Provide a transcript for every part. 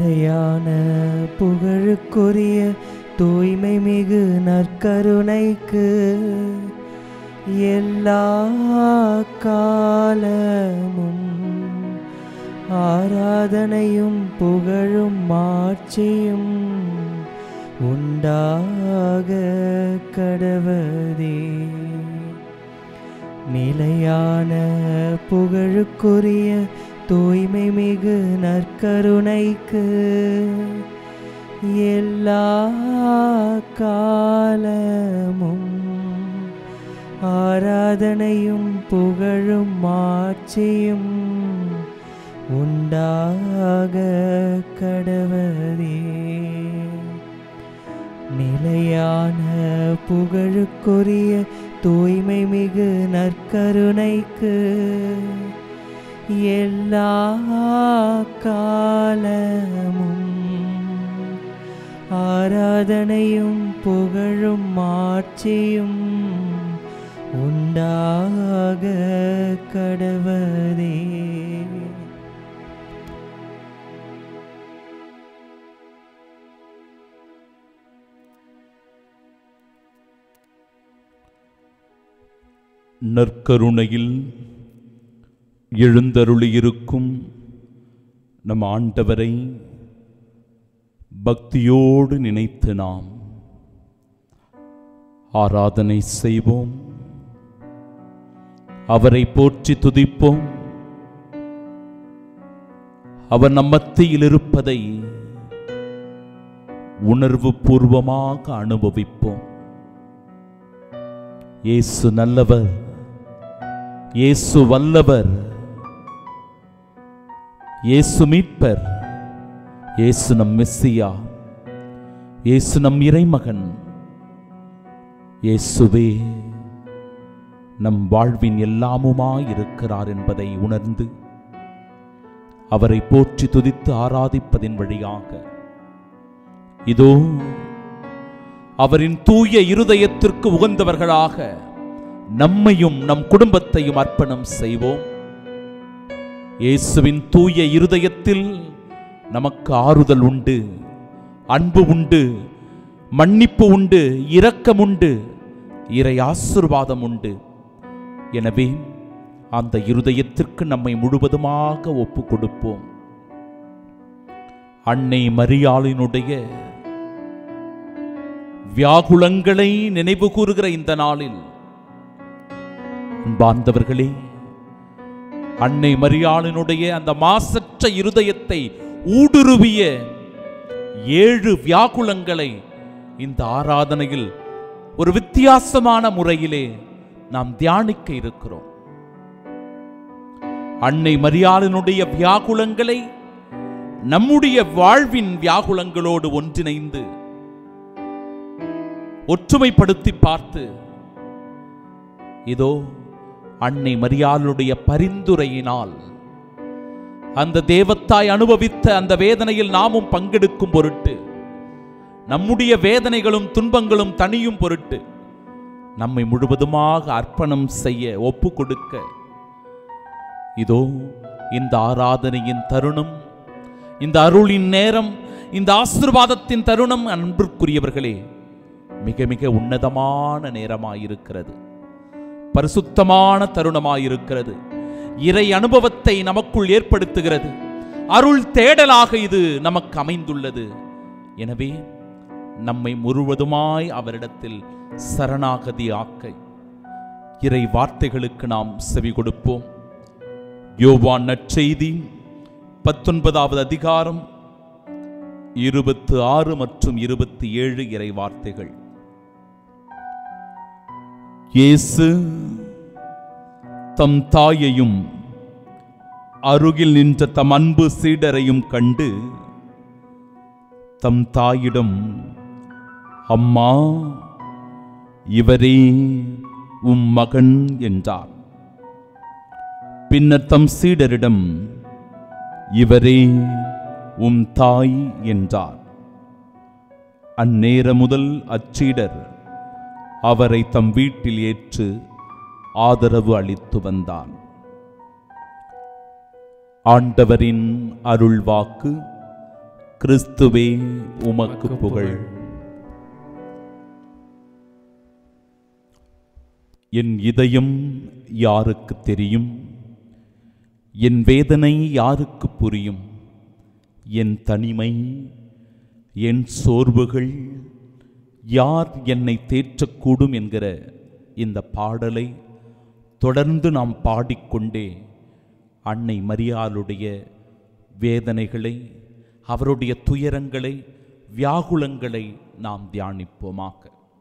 நிலையான புகழுக்குரிய தூய்மை மிகு நற்கருணைக்கு எல்லா காலமும் ஆராதனையும் புகழும் மாட்சியும் உண்டாக கடவதே நிலையான புகழுக்குரிய தூய்மை மிகு நற்கருணைக்கு எல்லா காலமும் ஆராதனையும் புகழும் மாட்சியும் உண்டாக கடவதே நிலையான புகழுக்குரிய தூய்மை மிகு நற்கருணைக்கு எல்லா காலமும் ஆராதனையும் புகழும் மாட்சியும் உண்டாக கடவதே நற்கருணையில் எழுந்தருளியிருக்கும் நம் ஆண்டவரை பக்தியோடு நினைத்து நாம் ஆராதனை செய்வோம் அவரை போற்றி துதிப்போம் அவர் நம் மத்தியில் இருப்பதை உணர்வு பூர்வமாக அனுபவிப்போம் இயேசு நல்லவர் இயேசு வல்லவர் இயேசு மீட்பர் இயேசு நம் மெஸ்ஸியா இயேசு நம் இறைமகன் இயேசுவே நம் வாழ்வின் எல்லாமுமாய் இருக்கிறார் என்பதை உணர்ந்து அவரை போற்றி துதித்து ஆராதிப்பதின் வழியாக இதோ அவரின் தூய இருதயத்திற்கு உகந்தவர்களாக நம்மையும் நம் குடும்பத்தையும் அர்ப்பணம் செய்வோம் இயேசுவின் தூய இருதயத்தில் நமக்கு ஆறுதல் உண்டு அன்பு உண்டு மன்னிப்பு உண்டு இரக்கம் உண்டு இறை ஆசிர்வாதம் உண்டு எனவே அந்த இருதயத்திற்கு நம்மை முழுவதுமாக ஒப்பு கொடுப்போம் அன்னை மரியாளினுடைய வியாகுலங்களை நினைவு கூறுகிற இந்த நாளில் அன்பார்ந்தவர்களே அன்னை மரியாளினுடைய அந்த மாசற்ற இருதயத்தை ஊடுருவிய ஏழு வியாகுலங்களை இந்த ஆராதனையில் ஒரு வித்தியாசமான முறையிலே நாம் தியானிக்க இருக்கிறோம் அன்னை மரியாளினுடைய வியாகுலங்களை நம்முடைய வாழ்வின் வியாகுலங்களோடு ஒன்றிணைந்து ஒற்றுமைப்படுத்தி பார்த்து இதோ அன்னை மரியாளுடைய பரிந்துரையினால் அந்த தேவத்தாய் அனுபவித்த அந்த வேதனையில் நாமும் பங்கெடுக்கும் பொருட்டு நம்முடைய வேதனைகளும் துன்பங்களும் தனியும் பொருட்டு நம்மை முழுவதுமாக அர்ப்பணம் செய்ய ஒப்பு கொடுக்க இதோ இந்த ஆராதனையின் தருணம் இந்த அருளின் நேரம் இந்த ஆசிர்வாதத்தின் தருணம் அன்பிற்குரியவர்களே மிக மிக உன்னதமான நேரமாயிருக்கிறது பரிசுத்தமான தருணமாயிருக்கிறது இறை அனுபவத்தை நமக்குள் ஏற்படுத்துகிறது அருள் தேடலாக இது நமக்கு அமைந்துள்ளது எனவே நம்மை முழுவதுமாய் அவரிடத்தில் சரணாகதி ஆக்க இறை வார்த்தைகளுக்கு நாம் செவி கொடுப்போம் யோவான் நற்செய்தி பத்தொன்பதாவது அதிகாரம் இருபத்து ஆறு மற்றும் இருபத்தி ஏழு இறை வார்த்தைகள் இயேசு தம் தாயையும் அருகில் நின்ற தம் அன்பு சீடரையும் கண்டு தம் தாயிடம் அம்மா இவரே உம் மகன் என்றார் பின்னர் தம் சீடரிடம் இவரே உம் தாய் என்றார் அந்நேர முதல் அச்சீடர் அவரை தம் வீட்டில் ஏற்று ஆதரவு அளித்து வந்தான் ஆண்டவரின் அருள்வாக்கு கிறிஸ்துவே உமக்கு புகழ் என் இதயம் யாருக்கு தெரியும் என் வேதனை யாருக்கு புரியும் என் தனிமை என் சோர்வுகள் யார் என்னை தேற்றக்கூடும் என்கிற இந்த பாடலை தொடர்ந்து நாம் பாடிக்கொண்டே அன்னை மரியாளுடைய வேதனைகளை அவருடைய துயரங்களை வியாகுலங்களை நாம் தியானிப்போமாக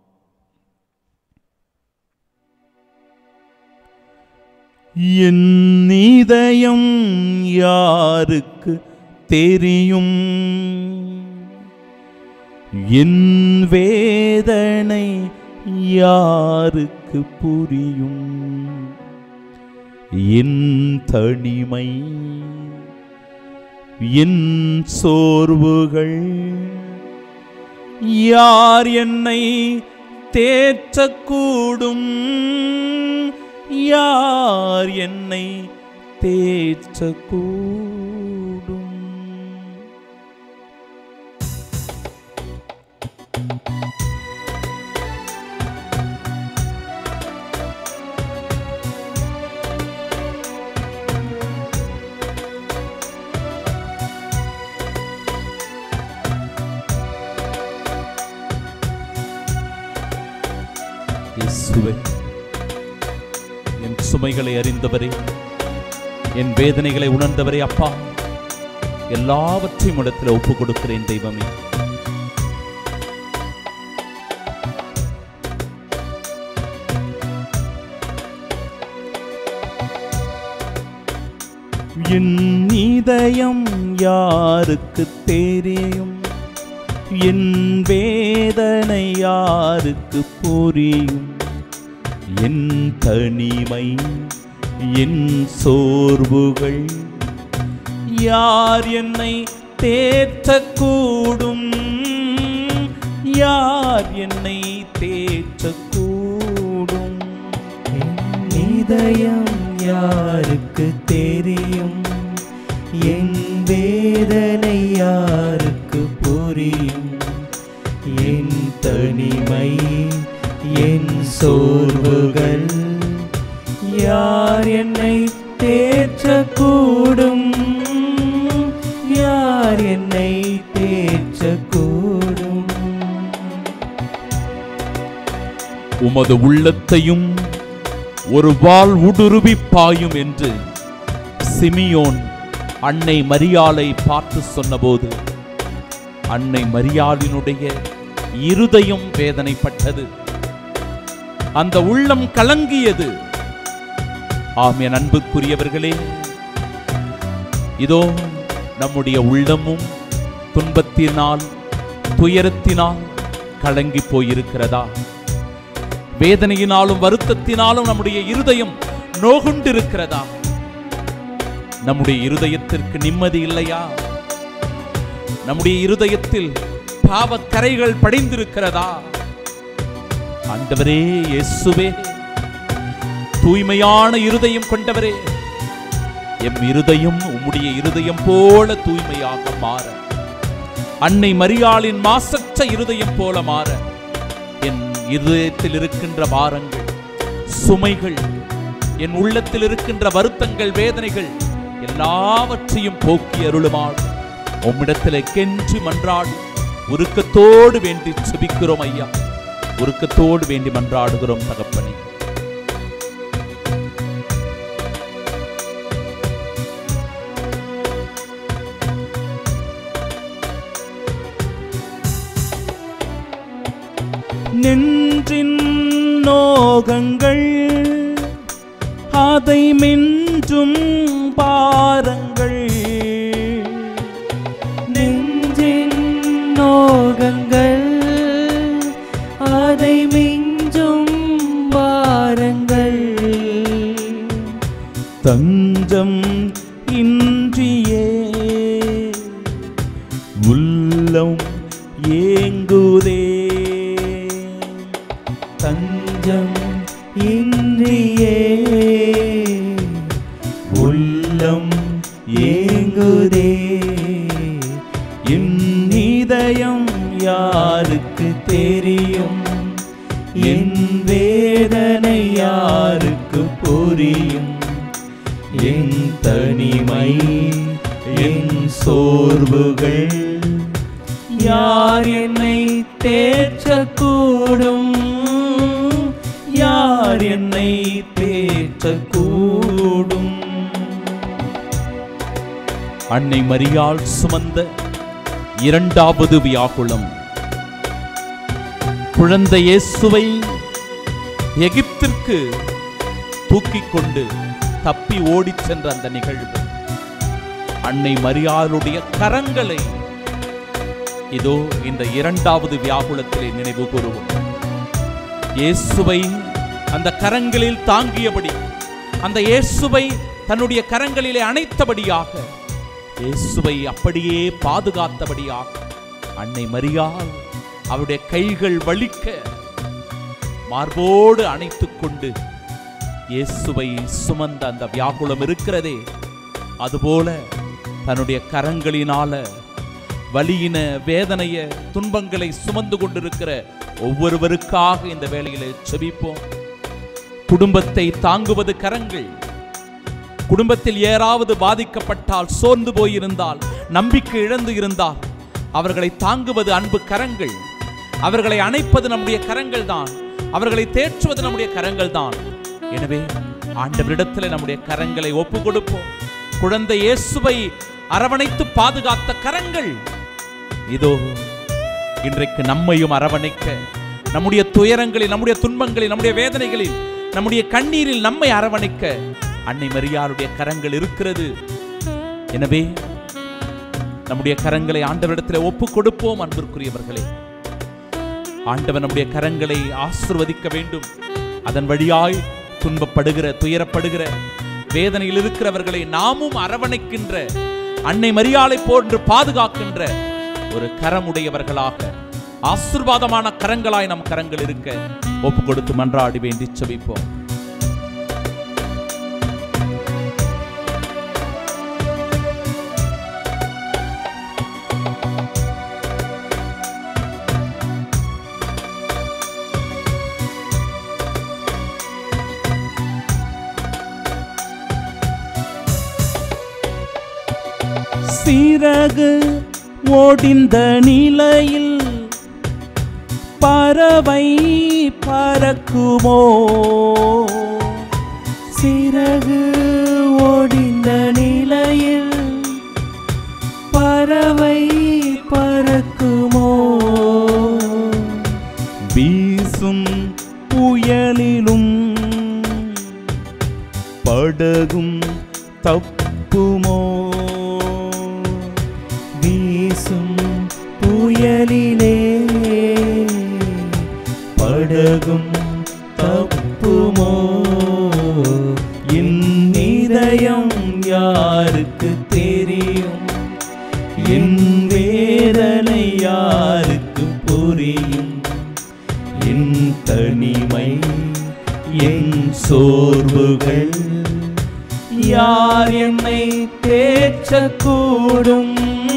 என் இதயம் யாருக்கு தெரியும் என் வேதனை யாருக்கு புரியும் என் தனிமை என் சோர்வுகள் யார் என்னை தேற்றக்கூடும் யார் என்னை தேற்றக்கூடும் இயேசுவே என் சுமைகளை அறிந்தவரே என் வேதனைகளை உணர்ந்தவரே அப்பா எல்லாவற்றையும் இடத்துல ஒப்பு கொடுக்கிறேன் தெய்வமே என் இதயம் யாருக்கு தெரியும் என் வேதனை யாருக்கு புரியும் என் தனிமை என் சோர்வுகள் யார் என்னை தேற்றக்கூடும் யார் என்னை தேற்றக்கூடும் என் இதயம் யாருக்கு தெரியும் என் வேதனை யாருக்கு புரியும் என் தனிமை என் சோர்வுகள் யார் என்னை தேற்றக்கூடும் யார் என்னை தேற்றக்கூடும் உமது உள்ளத்தையும் ஒரு வாள் ஊடுருவி பாயும் என்று சிமியோன் அன்னை மரியாளை பார்த்து சொன்னபோது அன்னை மரியாளினுடைய இருதயம் வேதனைப்பட்டது அந்த உள்ளம் கலங்கியது ஆம் என் அன்புக்குரியவர்களே இதோ நம்முடைய உள்ளமும் துன்பத்தினால் துயரத்தினால் கலங்கி போயிருக்கிறதா வேதனையினாலும் வருத்தத்தினாலும் நம்முடைய இருதயம் நோகுண்டிருக்கிறதா நம்முடைய இருதயத்திற்கு நிம்மதி இல்லையா நம்முடைய இருதயத்தில் பாவக்கரைகள் படிந்திருக்கிறதா ஆண்டவரே இயேசுவே தூய்மையான இருதயம் கொண்டவரே எம் இருதயம் உம்முடைய இருதயம் போல தூய்மையாக மாற அன்னை மரியாளின் மாசற்ற இருதயம் போல மாற என் இருதயத்தில் இருக்கின்ற பாரங்கள் சுமைகள் என் உள்ளத்தில் இருக்கின்ற வருத்தங்கள் வேதனைகள் எல்லாவற்றையும் போக்கி அருளுமாள் உம்மிடத்தில் கெஞ்சி மன்றாடி உருக்கத்தோடு வேண்டி செபிக்கிறோம் ஐயா உருக்கத்தோடு வேண்டி மன்றாடுகிறோம் தகப்பனே நெஞ்சின் நோகங்கள் அதை மின்றும் பாரங்கள் நெஞ்சின் நோகங்கள் அதை மிஞ்சும் பாரங்கள் தஞ்சம் இன்றியே உள்ளம் ஏங்குதே தஞ்சம் இன்றியே உள்ளம் ஏங்குதே என் புரியும் என் வேதனை யாருக்கு புரியும் என் தனிமை என் சோர்வுகள் யார் என்னை தேற்றக்கூடும் யார் என்னை தேற்றக்கூடும் அன்னை மரியாள் சுமந்த இரண்டாவது வியாகுலம் குழந்தை இயேசுவை எகிப்திற்கு தூக்கிக் கொண்டு தப்பி ஓடிச் சென்ற அந்த நிகழ்வு அன்னை மரியாளுடைய கரங்களை இதோ இந்த இரண்டாவது வியாகுலத்திலே நினைவு கூறுவோம் இயேசுவை அந்த கரங்களில் தாங்கியபடி அந்த இயேசுவை தன்னுடைய கரங்களிலே அணைத்தபடியாக இயேசுவை அப்படியே பாதுகாத்தபடியாக அன்னை மரியாள் அவருடைய கைகள் வலிக்க மார்போடு அணைத்துக் கொண்டு இயேசுவை சுமந்த அந்த வியாகுலம் இருக்கிறதே அதுபோல தன்னுடைய கரங்களினால வலியின வேதனைய துன்பங்களை சுமந்து கொண்டிருக்கிற ஒவ்வொருவருக்காக இந்த வேளையிலே செபிப்போம் குடும்பத்தை தாங்குவது கரங்கள் குடும்பத்தில் யாராவது பாதிக்கப்பட்டால் சோர்ந்து போயிருந்தால் நம்பிக்கை இழந்து இருந்தால் அவர்களை தாங்குவது அன்பு கரங்கள் அவர்களை அணைப்பது நம்முடைய கரங்கள் தான் அவர்களை தேற்றுவது நம்முடைய கரங்கள் தான் எனவே ஆண்டவரிடத்தில் நம்முடைய கரங்களை ஒப்பு கொடுப்போம் குழந்தை இயேசுவை அரவணைத்து பாதுகாத்த கரங்கள் இதோ இன்றைக்கு நம்மையும் அரவணைக்க நம்முடைய துயரங்களில் நம்முடைய துன்பங்களில் நம்முடைய வேதனைகளில் நம்முடைய கண்ணீரில் நம்மை அரவணைக்க அன்னை மரியாளுடைய கரங்கள் இருக்கிறது எனவே நம்முடைய கரங்களை ஆண்டவரிடத்தில் ஒப்பு கொடுப்போம் அன்பிற்குரியவர்களே ஆண்டவர் நம்முடைய கரங்களை ஆசிர்வதிக்க வேண்டும் அதன் வழியாய் துன்பப்படுகிற துயரப்படுகிற வேதனையில் இருக்கிறவர்களை நாமும் அரவணைக்கின்ற அன்னை மரியாளை போன்று பாதுகாக்கின்ற ஒரு கரமுடையவர்களாக ஆசிர்வாதமான கரங்களாய் நம் கரங்கள் இருக்க ஒப்பு கொடுத்து மன்றாடி வேண்டி செபிப்போம் சிறகு ஓடிந்த நிலையில் பறவை பறக்குமோ சிறகு ஓடிந்த நிலையில் பறவை பறக்குமோ வீசும் புயலிலும் படகும் தப்புமோ வீசும் புயலிலே படகும் தப்புமோ என் இதயம் யாருக்கு தெரியும் என் வேதனை யாருக்கு புரியும் என் தனிமை என் சோர்வுகள் யார் என்னை தேற்றக்கூடும்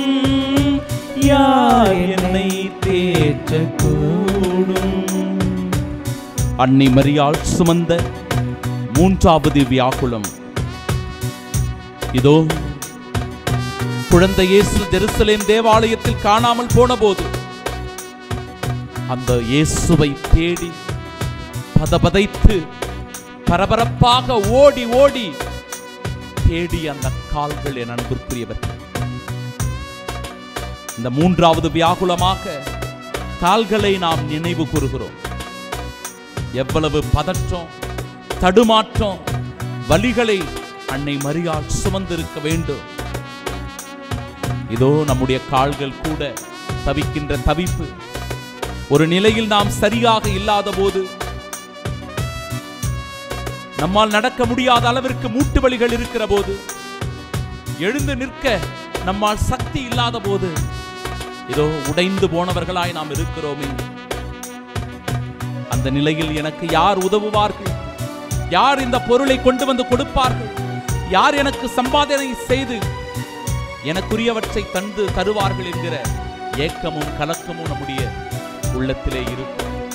யார் என்னை தேற்றக்கூடும் அன்னை மரியாள் சுமந்த மூன்றாவது வியாகுலம் இதோ குழந்தை இயேசு ஜெருசலேம் தேவாலயத்தில் காணாமல் போனபோது அந்த இயேசுவை தேடி பதபதைத்து பரபரப்பாக ஓடி ஓடி தேடி அந்த கால்கள் என் அன்பிற்குரியவர்கள் இந்த மூன்றாவது வியாகுலமாக கால்களை நாம் நினைவு கூறுகிறோம் எவ்வளவு பதற்றம் தடுமாற்றம் வலிகளை அன்னை மரியாள் சுமந்திருக்க வேண்டும் இதோ நம்முடைய கால்கள் கூட தவிக்கின்ற தவிப்பு ஒரு நிலையில் நாம் சரியாக இல்லாத போது நம்மால் நடக்க முடியாத அளவிற்கு மூட்டு வலிகள் இருக்கிற போது எழுந்து நிற்க நம்மால் சக்தி இல்லாத போது இதோ உடைந்து போனவர்களாய் நாம் இருக்கிறோமே அந்த நிலையில் எனக்கு யார் உதவுவார்கள் யார் இந்த பொருளை கொண்டு வந்து கொடுப்பார்கள் யார் எனக்கு சம்பாதனை செய்து எனக்குரியவற்றை தந்து தருவார்கள் என்கிற ஏக்கமும் கலக்கமும் நம்முடைய உள்ளத்திலே இருக்கும்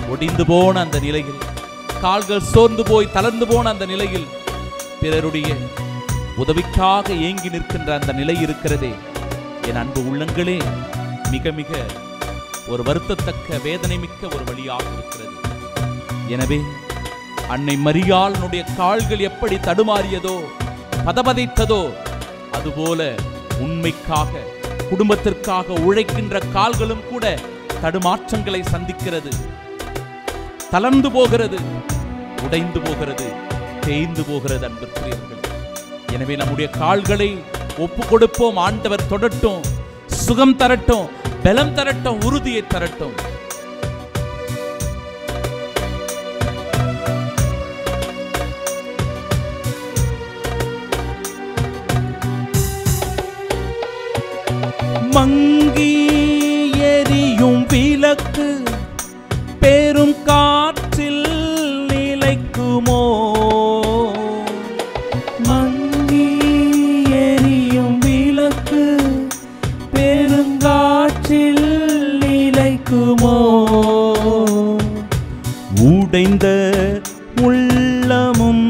ஒடிந்து போன அந்த நிலையில் கால்கள் சோர்ந்து போய் தளர்ந்து போன அந்த நிலையில் பிறருடைய உதவிக்காக ஏங்கி நிற்கின்ற அந்த நிலை இருக்கிறதே என் அன்பு உள்ளங்களே மிக மிக ஒரு வருத்தத்தக்க வேதனை மிக்க ஒரு வழியாக இருக்கிறது எனவே அன்னை மரியாளனுடைய கால்கள் எப்படி தடுமாறியதோ பதபதைத்ததோ அதுபோல உண்மைக்காக குடும்பத்திற்காக உழைக்கின்ற கால்களும் கூட தடுமாற்றங்களை சந்திக்கிறது தளர்ந்து போகிறது உடைந்து போகிறது தேய்ந்து போகிறது அன்பிற்குரியவர்கள் எனவே நம்முடைய கால்களை ஒப்பு கொடுப்போம் ஆண்டவர் தொடட்டும் சுகம் தரட்டும் பலம் தரட்டும் உறுதியை தரட்டும் மங்கி எரியும் விளக்கு பெரும் காற்றில் நிலைக்குமோ மங்கி எரியும் விளக்கு பெருங்காற்றில் நிலைக்குமோ உடைந்த உள்ளமும்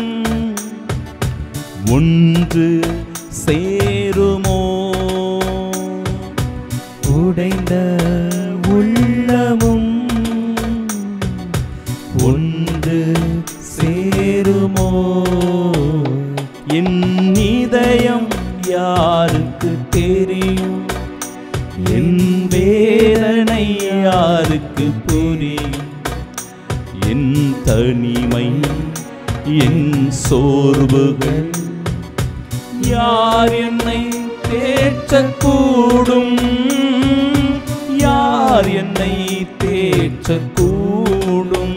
ஒன்று சேருமோ உடைந்த உள்ளமும் ஒன்று சேருமோ என் இதயம் யாருக்கு தெரியும் என் வேதனை யாருக்கு புரியும் என் தனிமை என் சோர்வுகள் யார் என்னை தேற்றக்கூடும் யார் என்னை தேற்றக்கூடும்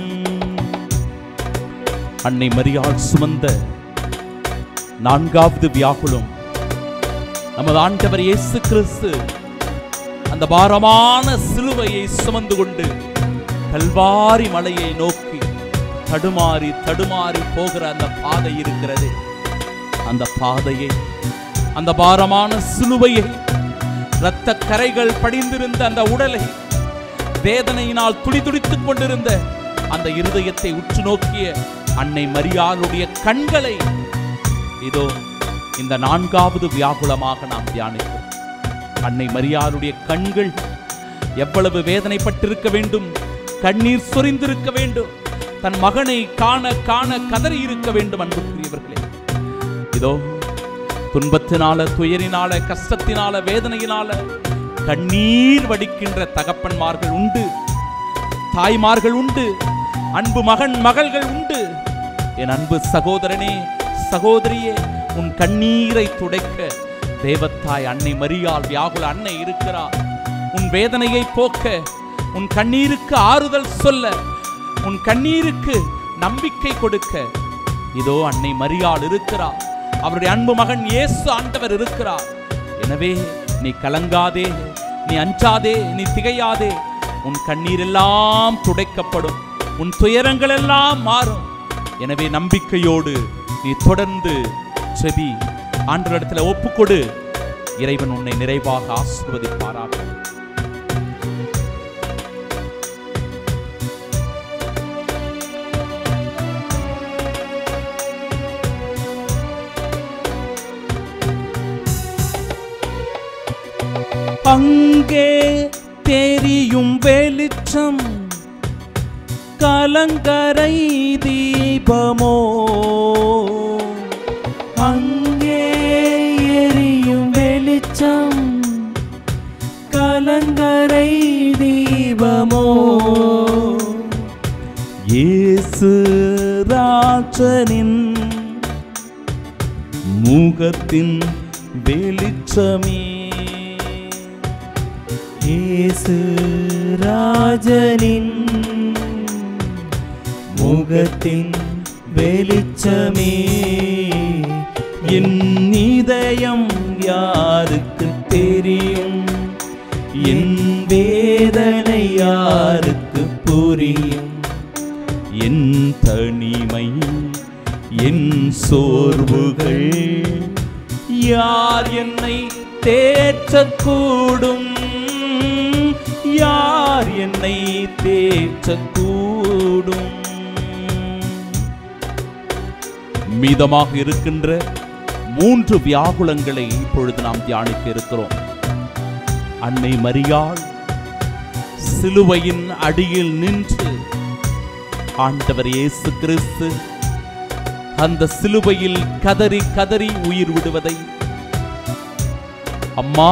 அன்னை மரியாள் சுமந்த நான்காவது வியாகுலம் நமது ஆண்டவர் இயேசு கிறிஸ்து அந்த பாரமான சிலுவையை சுமந்து கொண்டு கல்வாரி மலையை நோக்கி தடுமாறி தடுமாறி போகிற அந்த பாதை இருக்கிறது அந்த பாதையை அந்த பாரமான சிலுவையை இரத்த கரைகள் படிந்திருந்த அந்த உடலை வேதனையினால் துடிதுடித்துக் கொண்டிருந்த அந்த இருதயத்தை உற்று நோக்கிய அன்னை மரியாளுடைய கண்களை இதோ இந்த நான்காவது வியாகுலமாக நாம் தியானிக்கிறோம் அன்னை மரியாளுடைய கண்கள் எவ்வளவு வேதனைப்பட்டிருக்க வேண்டும் கண்ணீர் சொரிந்திருக்க வேண்டும் தன் மகனை காண காண கதறி இருக்க வேண்டும் அன்புக்குரியவர்களே இதோ துன்பத்தினால துயரினால கஷ்டத்தினால வேதனையினால கண்ணீர் வடிக்கின்ற தகப்பன்மார்கள் உண்டு தாய்மார்கள் உண்டு அன்பு மகன் மகள்கள் உண்டு என் அன்பு சகோதரனே சகோதரியே உன் கண்ணீரை துடைக்க தேவத்தாய் அன்னை மரியாள் வியாகுல அன்னை இருக்கிறார் உன் வேதனையை போக்க உன் கண்ணீருக்கு ஆறுதல் சொல்ல உன் கண்ணீருக்கு நம்பிக்கை கொடுக்க இதோ அன்னை மரியாள் இருக்கிறார் அவருடைய அன்பு மகன் இயேசு ஆண்டவர் இருக்கிறார் எனவே நீ கலங்காதே நீ அஞ்சாதே நீ திகையாதே உன் கண்ணீர் எல்லாம் துடைக்கப்படும் உன் துயரங்கள் எல்லாம் மாறும் எனவே நம்பிக்கையோடு நீ தொடர்ந்து செபி ஆண்டவரிடத்துல ஒப்புக்கொடு இறைவன் உன்னை நிறைவாக ஆசிர்வதிப்பாராக அங்கே தெரியும் வெளிச்சம் கலங்கரை தீபமோ அங்கே எரியும் வெளிச்சம் கலங்கரை தீபமோ இயேசு ராஜனின் முகத்தின் வெளிச்சமே இயேசு ராஜனின் முகத்தின் வெளிச்சமே என் இதயம் யாருக்கு தெரியும் என் வேதனை யாருக்கு புரியும் என் தனிமை என் சோர்வுகள் யார் என்னை தேற்றக்கூடும் யார் என்னை நிறைவேற்றக்கூடும் மீதமாக இருக்கின்ற மூன்று வியாகுலங்களை இப்பொழுது நாம் தியானிக்க இருக்கிறோம் அன்னை மரியாள் சிலுவையின் அடியில் நின்று ஆண்டவர் இயேசு கிறிஸ்து அந்த சிலுவையில் கதறி கதறி உயிர் விடுவதை அம்மா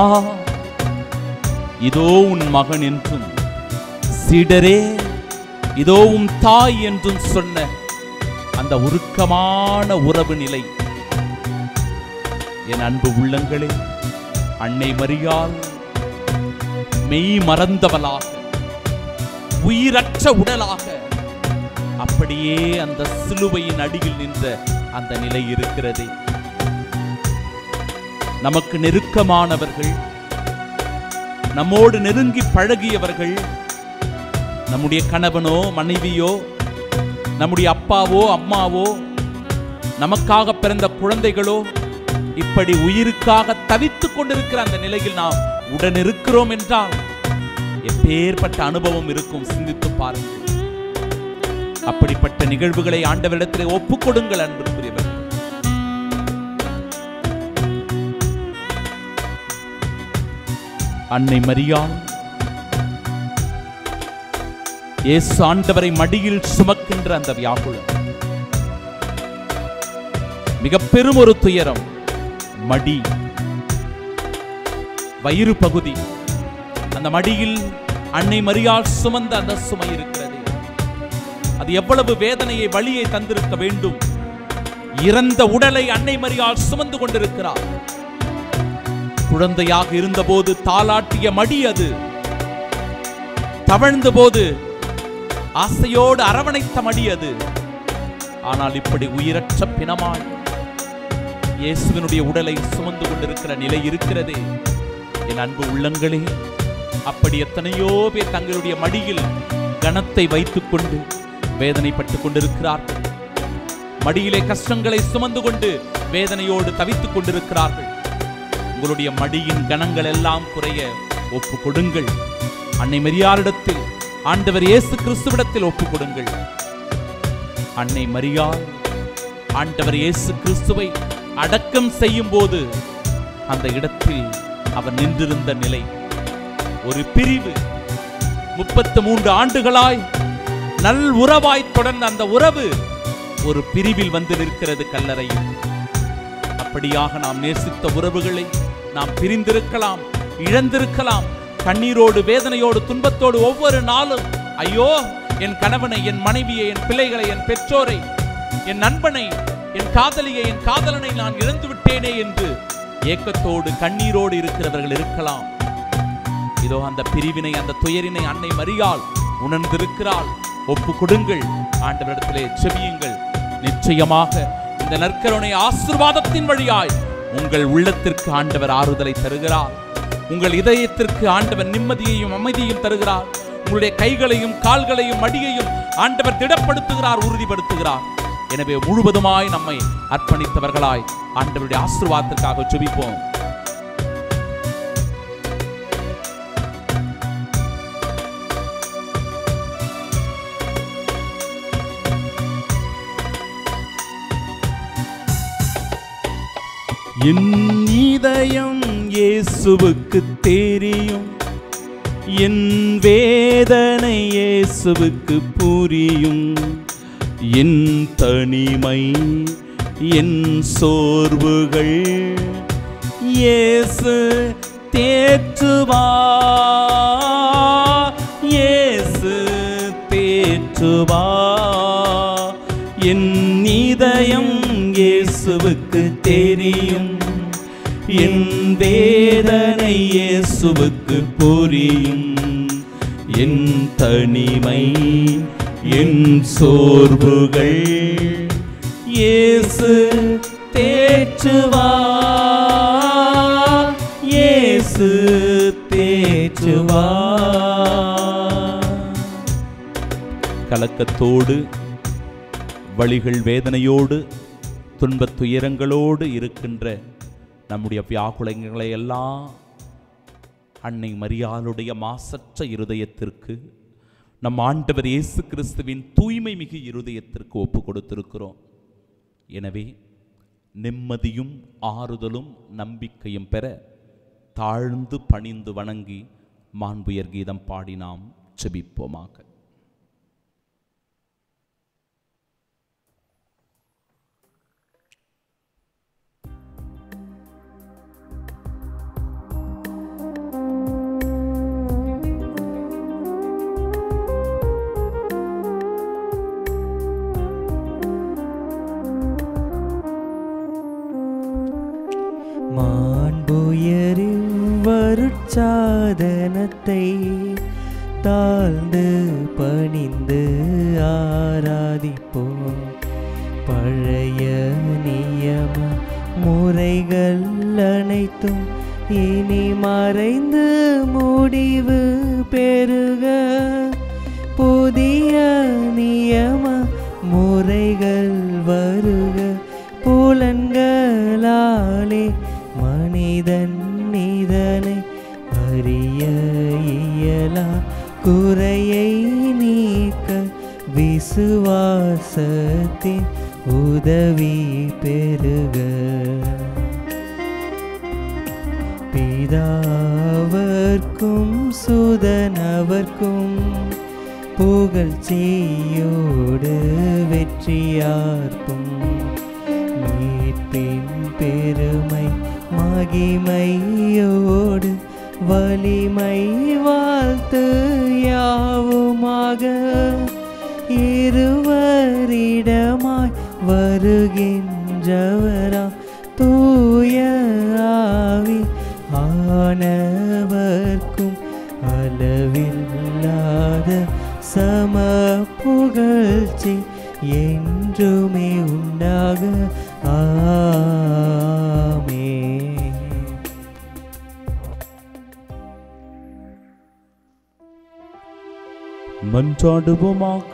இதோ உன் மகன் என்றும் சீடரே இதோ உன் தாய் என்றும் சொன்ன அந்த உருக்கமான உறவு நிலை என் அன்பு உள்ளங்களே அன்னை மரியாள் மெய் மறந்தவளாக உயிரற்ற உடலாக அப்படியே அந்த சிலுவையின் அடியில் நின்ற அந்த நிலை இருக்கிறதே நமக்கு நெருக்கமானவர்கள் நம்மோடு நெருங்கி பழகியவர்கள் நம்முடைய கணவனோ மனைவியோ நம்முடைய அப்பாவோ அம்மாவோ நமக்காக பிறந்த குழந்தைகளோ இப்படி உயிருக்காக தவித்துக் கொண்டிருக்கிற அந்த நிலையில் நாம் உடன் இருக்கிறோம் என்றால் எப்பேற்பட்ட அனுபவம் இருக்கும் சிந்தித்து பாருங்கள் அப்படிப்பட்ட நிகழ்வுகளை ஆண்டவரிடத்திலே ஒப்புக் கொடுங்கள் அன்புக்குரியவர் அன்னை மரியாள் இயேசு ஆண்டவரை மடியில் சுமக்கின்ற அந்த வியாகுலம் மிக பெரும் ஒரு துயரம் மடி வயிறு பகுதி அந்த மடியில் அன்னை மரியாள் சுமந்த அந்த சுமை இருக்கிறது அது எவ்வளவு வேதனையை வழியை தந்திருக்க வேண்டும் இறந்த உடலை அன்னை மரியாள் சுமந்து கொண்டிருக்கிறார் குழந்தையாக இருந்தபோது தாலாட்டிய மடி அது தவழ்ந்த போது ஆசையோடு அரவணைத்த மடி அது ஆனால் இப்படி உயிரற்ற பிணமாய் இயேசுவினுடைய உடலை சுமந்து கொண்டிருக்கிற நிலை இருக்கிறதே என் அன்பு உள்ளங்களே அப்படி எத்தனையோ பேர் தங்களுடைய மடியில் கனத்தை வைத்துக் கொண்டு வேதனைப்பட்டுக் கொண்டிருக்கிறார்கள் மடியிலே கஷ்டங்களை சுமந்து கொண்டு வேதனையோடு தவித்துக் கொண்டிருக்கிறார்கள் உங்களுடைய மடியின் கணங்கள் எல்லாம் குறைய ஒப்பு கொடுங்கள் அன்னை மரியாரிடத்தில் ஆண்டவர் இயேசு கிறிஸ்துவிடத்தில் ஒப்பு கொடுங்கள் அன்னை மரியாள் ஆண்டவர் இயேசு கிறிஸ்துவை அடக்கம் செய்யும் போது அந்த இடத்தில் அவர் நின்றிருந்த நிலை ஒரு பிரிவு முப்பத்து மூன்று ஆண்டுகளாய் நல் உறவாய் தொடர்ந்த அந்த உறவு ஒரு பிரிவில் வந்து நிற்கிறது கல்லறையில் அப்படியாக நாம் நேசித்த உறவுகளை நாம் பிரிந்திருக்கலாம் இழந்திருக்கலாம் கண்ணீரோடு வேதனையோடு துன்பத்தோடு ஒவ்வொரு நாளும் ஐயோ என் கணவனை என் மனைவியை என் பிள்ளைகளை என் பெற்றோரை என் நண்பனை என் காதலியை என் காதலனை நான் இழந்து விட்டேனே என்று ஏக்கத்தோடு கண்ணீரோடு இருக்கிறவர்கள் இருக்கலாம் இதோ அந்த பிரிவினை அந்த துயரினை அன்னை மரியாள் உணர்ந்திருக்கிறாள் ஒப்பு கொடுங்கள் ஆண்டவரிடத்திலே செவியுங்கள் நிச்சயமாக இந்த நற்கருணை ஆசிர்வாதத்தின் வழியாய் உங்கள் உள்ளத்திற்கு ஆண்டவர் ஆறுதலை தருகிறார் உங்கள் இதயத்திற்கு ஆண்டவர் நிம்மதியையும் அமைதியையும் தருகிறார் உங்களுடைய கைகளையும் கால்களையும் மடியையும் ஆண்டவர் திடப்படுத்துகிறார் உறுதிப்படுத்துகிறார் எனவே முழுவதுமாய் நம்மை அர்ப்பணித்தவர்களாய் ஆண்டவருடைய ஆசீர்வாதத்திற்காக ஜெபிப்போம் என் இதயம் இயேசுவுக்கு தெரியும் என் வேதனை இயேசுவுக்கு புரியும் என் தனிமை என் சோர்வுகள் இயேசு தேற்றுவா இயேசு தேற்றுவா என் இதயம் இயேசுவுக்கு தெரியும் என் வேதனை இயேசுவுக்கு புரியும் என் தனிமை என் சோர்வுகள் இயேசு தேற்றுவா இயேசு தேற்றுவா கலக்கத்தோடு வழிகள் வேதனையோடு துன்பத் துயரங்களோடு இருக்கின்ற நம்முடைய வியாகுலங்களை எல்லாம் அன்னை மரியாளுடைய மாசற்ற இருதயத்திற்கு நம் ஆண்டவர் இயேசு கிறிஸ்துவின் தூய்மை மிகு இருதயத்திற்கு ஒப்பு கொடுத்திருக்கிறோம் எனவே நிம்மதியும் ஆறுதலும் நம்பிக்கையும் பெற தாழ்ந்து பணிந்து வணங்கி மாண்புயர் கீதம் பாடி நாம் செபிப்போமாக மாண்புயரில் வருட்சாதனத்தை தாழ்ந்து பணிந்து ஆராதிப்போம் பழைய நியம முறைகள் அனைத்தும் இனி மறைந்து முடிவு பெறுக புதிய நியம முறைகள் வருக புலன்களாலே மனிதன் இதனை அறிய இயலா குறையை நீக்க விசுவாசத்தின் உதவி பெறுக பிதாவர்க்கும் சுதனவர்க்கும் புகழ்ச்சியோடு வெற்றியார்க்கும் மீட்பின் பெருமை மகிமையோடு வலிமை வாழ்த்து யாவுமாக இருவரிடமாய் வருகின்றவரா தூய ஆவி ஆனவர்க்கும் அளவில்லாத சம புகழ்ச்சி என்றுமே உண்டாக ஆமே மன்றாடுவோமாக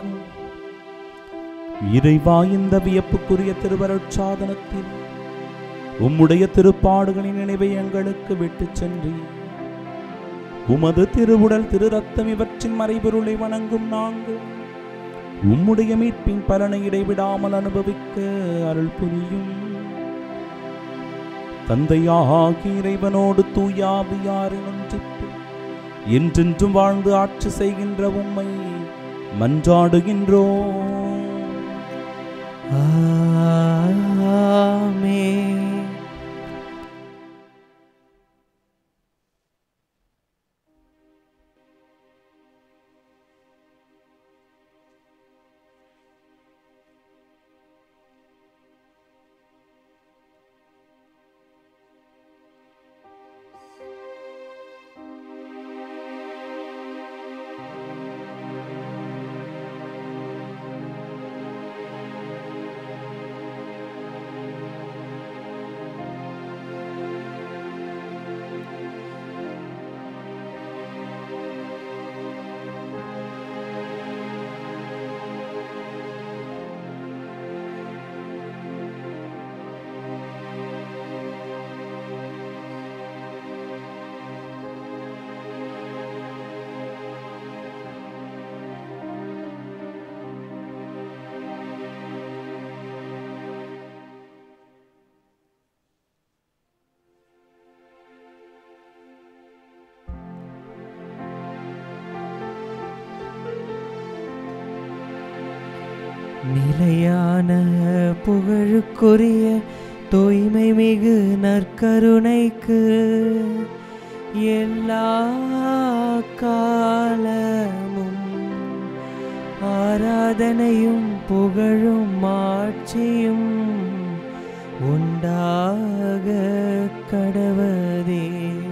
இறைவா இந்த வியப்புக்குரிய திருவருட்சாதனத்தில் உம்முடைய திருப்பாடுகளின் நினைவை எங்களுக்கு விட்டுச் சென்றி உமது திருவுடல் திரு ரத்தம் இவற்றின் மறைபொருளை வணங்கும் நாங்கள் உம்முடைய மீட்பின் பலனை இடைவிடாமல் அனுபவிக்க அருள் புரியும் தந்தையாகி இறைவனோடு தூயாவியாரின் ஒன்றிப்பு என்றென்றும் வாழ்ந்து ஆட்சி செய்கின்ற உம்மை மன்றாடுகின்றோம் ஆமே நிலையான புகழுக்குரிய தூய்மை மிகு நற்கருணைக்கு எல்லா காலமும் ஆராதனையும் புகழும் ஆட்சியும் உண்டாக கடவதே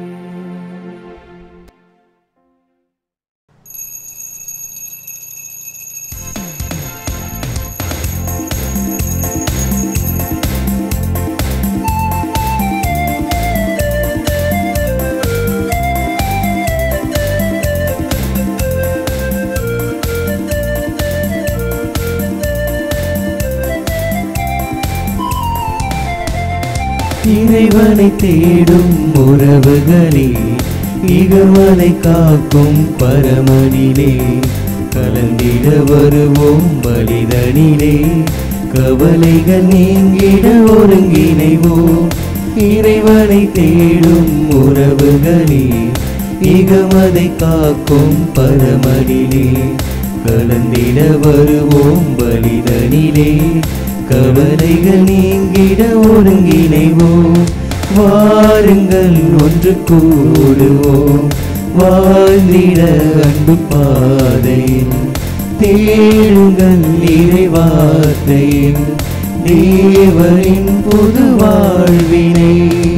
இறைவனை தேடும் உறவுகளே இகவனை காக்கும் பரமனிலே கலந்திட வருவோம் பலிதனிலே கவலைகள் நீங்கிட ஒருங்கிணைவோம் இறைவனை தேடும் உறவுகளே இகமதை காக்கும் பரமனிலே கலந்திட வருவோம் பலிதனிலே கவலைகள் நீங்கிட ஒருங்கிணைவோம் வாருங்கள் ஒன்று கூடுவோம் வாழ்ந்திட அன்பு பாதையில் தேடுங்கள் இறைவார்த்தையில் தேவரின் பொது வாழ்வினை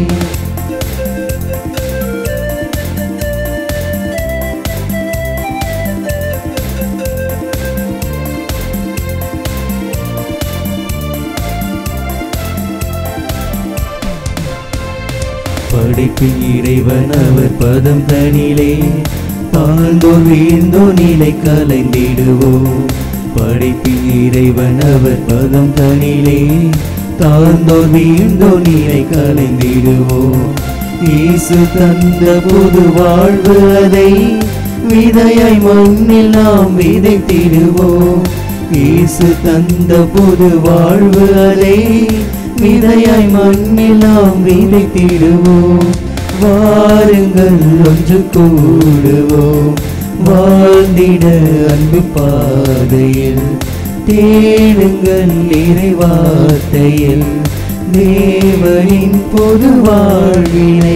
படைப்பின் இறைவன் அவர் பதம் தனிலே தாழ்ந்தோர் வீழ்ந்தோ நிலை கலைந்திடுவோம் படைப்பின் இறைவன் அவர் பதம் தனிலே தாழ்ந்தோர் வீழ்ந்தோ நிலை கலைந்திடுவோம் இயேசு தந்த புது வாழ்வு அதை விதையாய் மண்ணில் நாம் விதைத்திடுவோம் இயேசு தந்த புது வாழ்வு அதை விதையாய் மண்ணில் நாம் விதைத்திடுவோம் வாருங்கள் ஒன்று கூடுவோம் வாழ்ந்திட அன்பு பாதையில் தேடுங்கள் இறைவார்த்தையில் தேவனின் பொது வாழ்வினை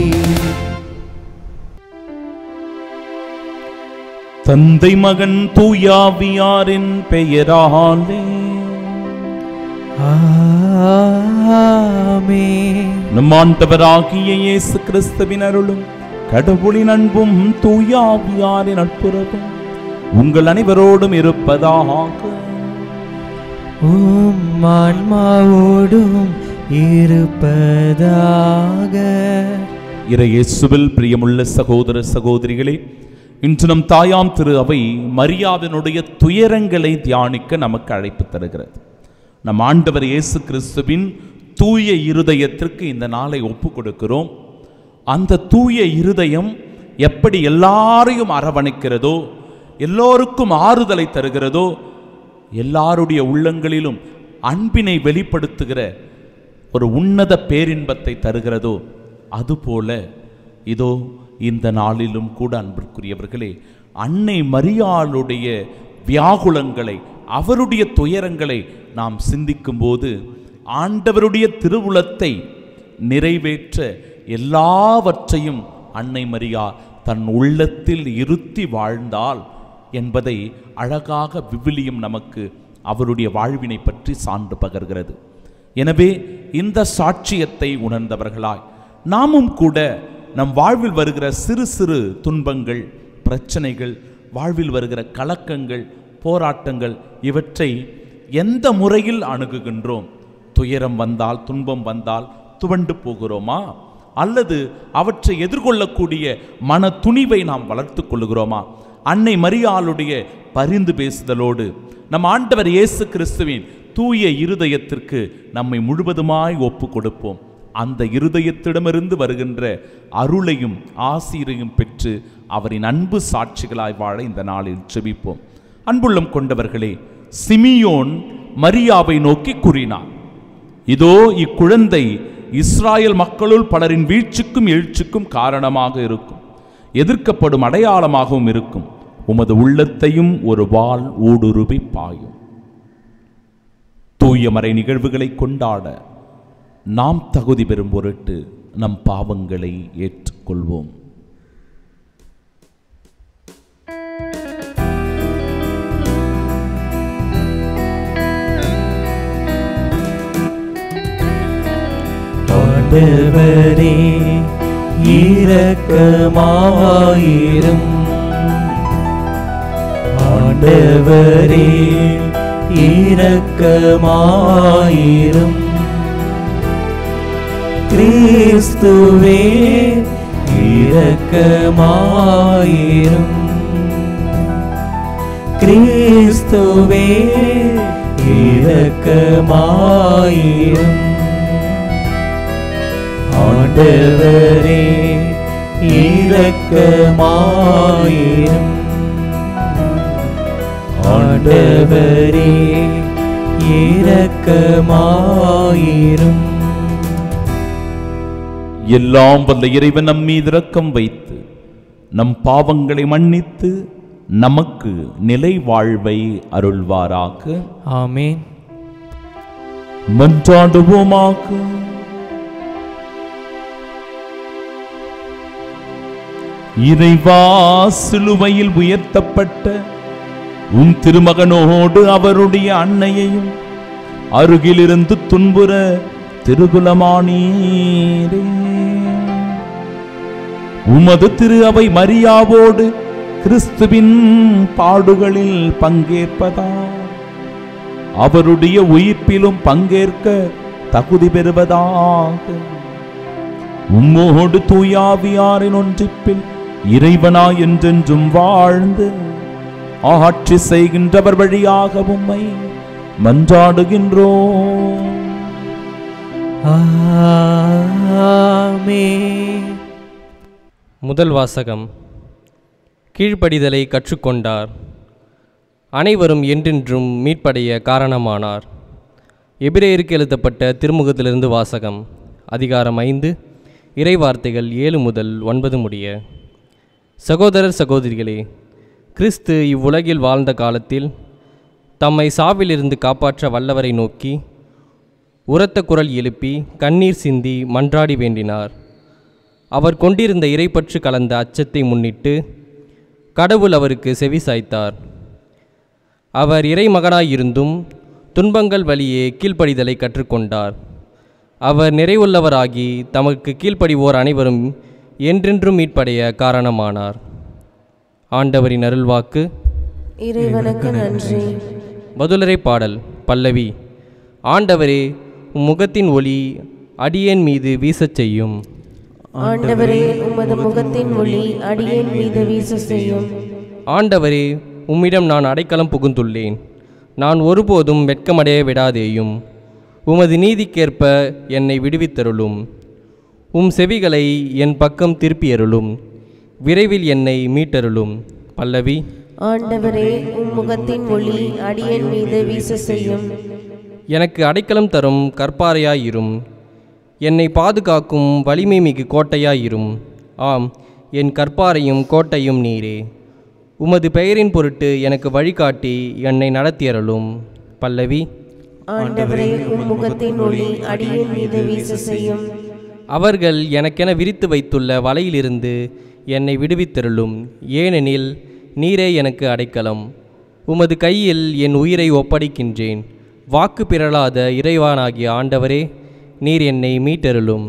தந்தை மகன் தூயாவியாரின் பெயராலே ஆமென். நம் ஆண்டவராகிய இயேசு கிறிஸ்துவின் அருளும் கடவுளின் அன்பும் தூயாவியாரின் நட்புறவும் உங்கள் அனைவரோடும் இருப்பதாக உம் ஆன்மாவோடும் இருப்பதாக இறையேசுவில் பிரியமுள்ள சகோதர சகோதரிகளே இன்று நம் தாயாம் திரு அவை மரியாவினுடைய துயரங்களை தியானிக்க நமக்கு அழைப்பு தருகிறது நம் ஆண்டவர் இயேசு கிறிஸ்துவின் தூய இருதயத்திற்கு இந்த நாளை ஒப்பு கொடுக்கிறோம் அந்த தூய இருதயம் எப்படி எல்லாரையும் அரவணைக்கிறதோ எல்லோருக்கும் ஆறுதலை தருகிறதோ எல்லாருடைய உள்ளங்களிலும் அன்பினை வெளிப்படுத்துகிற ஒரு உன்னத பேரின்பத்தை தருகிறதோ அதுபோல இதோ இந்த நாளிலும் கூட அன்பிற்குரியவர்களே அன்னை மரியாளுடைய வியாகுலங்களை அவருடைய துயரங்களை நாம் சிந்திக்கும்போது ஆண்டவருடைய திருவுளத்தை நிறைவேற்ற எல்லாவற்றையும் அன்னை மரியா தன் உள்ளத்தில் இருத்தி வாழ்ந்தாள் என்பதை அழகாக விவிலியம் நமக்கு அவருடைய வாழ்வினை பற்றி சான்று பகர்கிறது எனவே இந்த சாட்சியத்தை உணர்ந்தவர்களாய் நாமும் கூட நம் வாழ்வில் வருகிற சிறு சிறு துன்பங்கள் பிரச்சனைகள் வாழ்வில் வருகிற கலக்கங்கள் போராட்டங்கள் இவற்றை எந்த முறையில் அணுகுகின்றோம் துயரம் வந்தால் துன்பம் வந்தால் துவண்டு போகிறோமா அல்லது அவற்றை எதிர்கொள்ளக்கூடிய மன துணிவை நாம் வளர்த்து கொள்ளுகிறோமா அன்னை மரியாளுடைய பரிந்து பேசுதலோடு நம் ஆண்டவர் இயேசு கிறிஸ்துவின் தூய இருதயத்திற்கு நம்மை முழுவதுமாய் ஒப்பு கொடுப்போம் அந்த இருதயத்திடமிருந்து வருகின்ற அருளையும் ஆசீரையும் பெற்று அவரின் அன்பு சாட்சிகளாய் வாழ இந்த நாளில் செபிப்போம் அன்புள்ளம் கொண்டவர்களே சிமியோன் மரியாவை நோக்கி கூறினார் இதோ இக்குழந்தை இஸ்ராயல் மக்களுள் பலரின் வீழ்ச்சிக்கும் எழுச்சிக்கும் காரணமாக இருக்கும் எதிர்க்கப்படும் அடையாளமாகவும் இருக்கும் உமது உள்ளத்தையும் ஒரு வாள் ஊடுருவி பாயும் தூயமறை நிகழ்வுகளை கொண்டாட நாம் தகுதி பெறும் பொருட்டு நம் பாவங்களை ஏற்றுக்கொள்வோம் ஆண்டவரே இரக்கமாயிரும் ஆண்டவரே இரக்கமாயிரும் கிறிஸ்துவே இரக்கமாயிரும் கிறிஸ்துவே இரக்கமாயிரும் ஆண்டவரே இரக்கமாயிரும் ஆண்டவரே இரக்கமாயிரும் எல்லாம் வல்ல இறைவன் நம் மீது இரக்கம் வைத்து நம் பாவங்களை மன்னித்து நமக்கு நிலை வாழ்வை அருள்வாராக ஆமென் மன்றாடுவோமாக இறைவா சிலுவையில் உயர்த்தப்பட்ட உம் திருமகனோடு அவருடைய அன்னையையும் அருகிலிருந்து துன்புற திருகுலமானீரே உமது திரு அவை மரியாவோடு கிறிஸ்துவின் பாடுகளில் பங்கேற்பதா அவருடைய உயிர்ப்பிலும் பங்கேற்க தகுதி பெறுவதாக உம்மோடு தூயாவியாரின் ஒன்றிப்பில் இறைவனா என்றென்றும் வாழ்ந்து ஆட்சி செய்கின்றவர் வழியாக உம்மை மன்றாடுகின்றோம் ஆமென் முதல் வாசகம் கீழ்ப்படிதலை கற்றுக்கொண்டார் அனைவரும் என்றென்றும் மீட்படைய காரணமானார் எபிரேயருக்கு எழுதப்பட்ட திருமுகத்திலிருந்து வாசகம் அதிகாரம் ஐந்து இறைவார்த்தைகள் ஏழு முதல் ஒன்பது முடிய சகோதரர் சகோதரிகளே கிறிஸ்து இவ்வுலகில் வாழ்ந்த காலத்தில் தம்மை சாவிலிருந்து காப்பாற்ற வல்லவரை நோக்கி உரத்த குரல் எழுப்பி கண்ணீர் சிந்தி மன்றாடி வேண்டினார் அவர் கொண்டிருந்த இறைப்பற்று கலந்த அச்சத்தை முன்னிட்டு கடவுள் அவருக்கு செவி சாய்த்தார் அவர் இறைமகனாயிருந்தும் துன்பங்கள் வழியே கீழ்ப்படிதலை கற்றுக்கொண்டார் அவர் நிறைவுள்ளவராகி தமக்கு கீழ்ப்படிவோர் அனைவரும் என்றென்றும் மீட்படைய காரணமானார் ஆண்டவரின் அருள்வாக்கு இறைவனுக்கு நன்றி மதுலரை பாடல் பல்லவி ஆண்டவரே உம் முகத்தின் ஒளி அடியேன் மீது வீசச் செய்யும் ஆண்டவரே உமது முகத்தின் ஒளி அடியேன் மீது வீச செய்யும் ஆண்டவரே உம்மிடம் நான் அடைக்கலம் புகுந்துள்ளேன் நான் ஒருபோதும் வெட்கமடைய விடாதேயும் உமது நீதிக்கேற்ப என்னை விடுவித்தருளும் உம் செவிகளை என் பக்கம் திருப்பியருளும் விரைவில் என்னை மீட்டருளும் பல்லவி ஆண்டவரே உம் முகத்தின் ஒளி அடியேன் மீது வீச செய்யும் எனக்கு அடைக்கலம் தரும் கற்பாரையாயிரும் என்னை பாதுகாக்கும் வலிமை மிகு கோட்டையாயிரும் ஆம் என் கற்பாரையும் கோட்டையும் நீரே உமது பெயரின் பொருட்டு எனக்கு வழிகாட்டி என்னை நடத்தியருளும் பல்லவி ஆண்டவரே உம் முகத்தின் ஒளி அடியேன் மீது வீச செய்யும் அவர்கள் எனக்கென விரித்து வைத்துள்ள வலையிலிருந்து என்னை விடுவித்தருளும் ஏனெனில் நீரே எனக்கு அடைக்கலம் உமது கையில் என் உயிரை ஒப்படைக்கின்றேன் வாக்கு பிறழாத இறைவானாகிய ஆண்டவரே நீர் என்னை மீட்டருளும்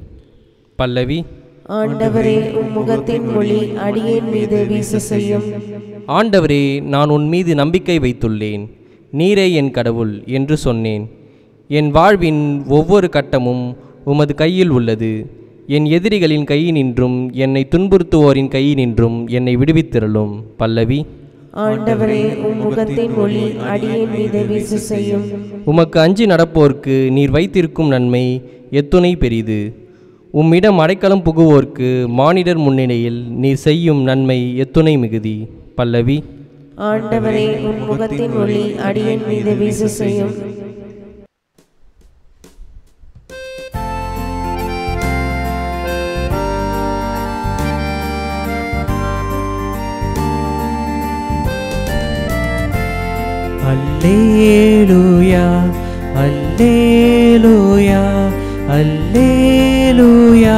பல்லவி ஆண்டவரே உம் முகத்தின் ஒளி அடியேன் மீது வீச செய்யும் ஆண்டவரே நான் உன் மீது நம்பிக்கை வைத்துள்ளேன் நீரே என் கடவுள் என்று சொன்னேன் என் வாழ்வின் ஒவ்வொரு கட்டமும் உமது கையில் உள்ளது என் எதிரிகளின் கையினின்றும் என்னை துன்புறுத்துவோரின் கையினின்றும் என்னை விடுவித்திரளும் பல்லவி ஆண்டவரே உம் முகத்தின் ஒளி அடியேன் மீது வீச செய்யும் உமக்கு அஞ்சி நடப்போர்க்கு நீர் வைத்திருக்கும் நன்மை எத்துணை பெரிது உம்மிடம் அடைக்கலம் புகுவோர்க்கு மானிடர் முன்னிலையில் நீர் செய்யும் நன்மை எத்துணை மிகுதி பல்லவி ஆண்டவரே உம் முகத்தின் ஒளி அடியேன் மீது வீச செய்யும் அல்லேலூயா அல்லேலூயா அல்லேலூயா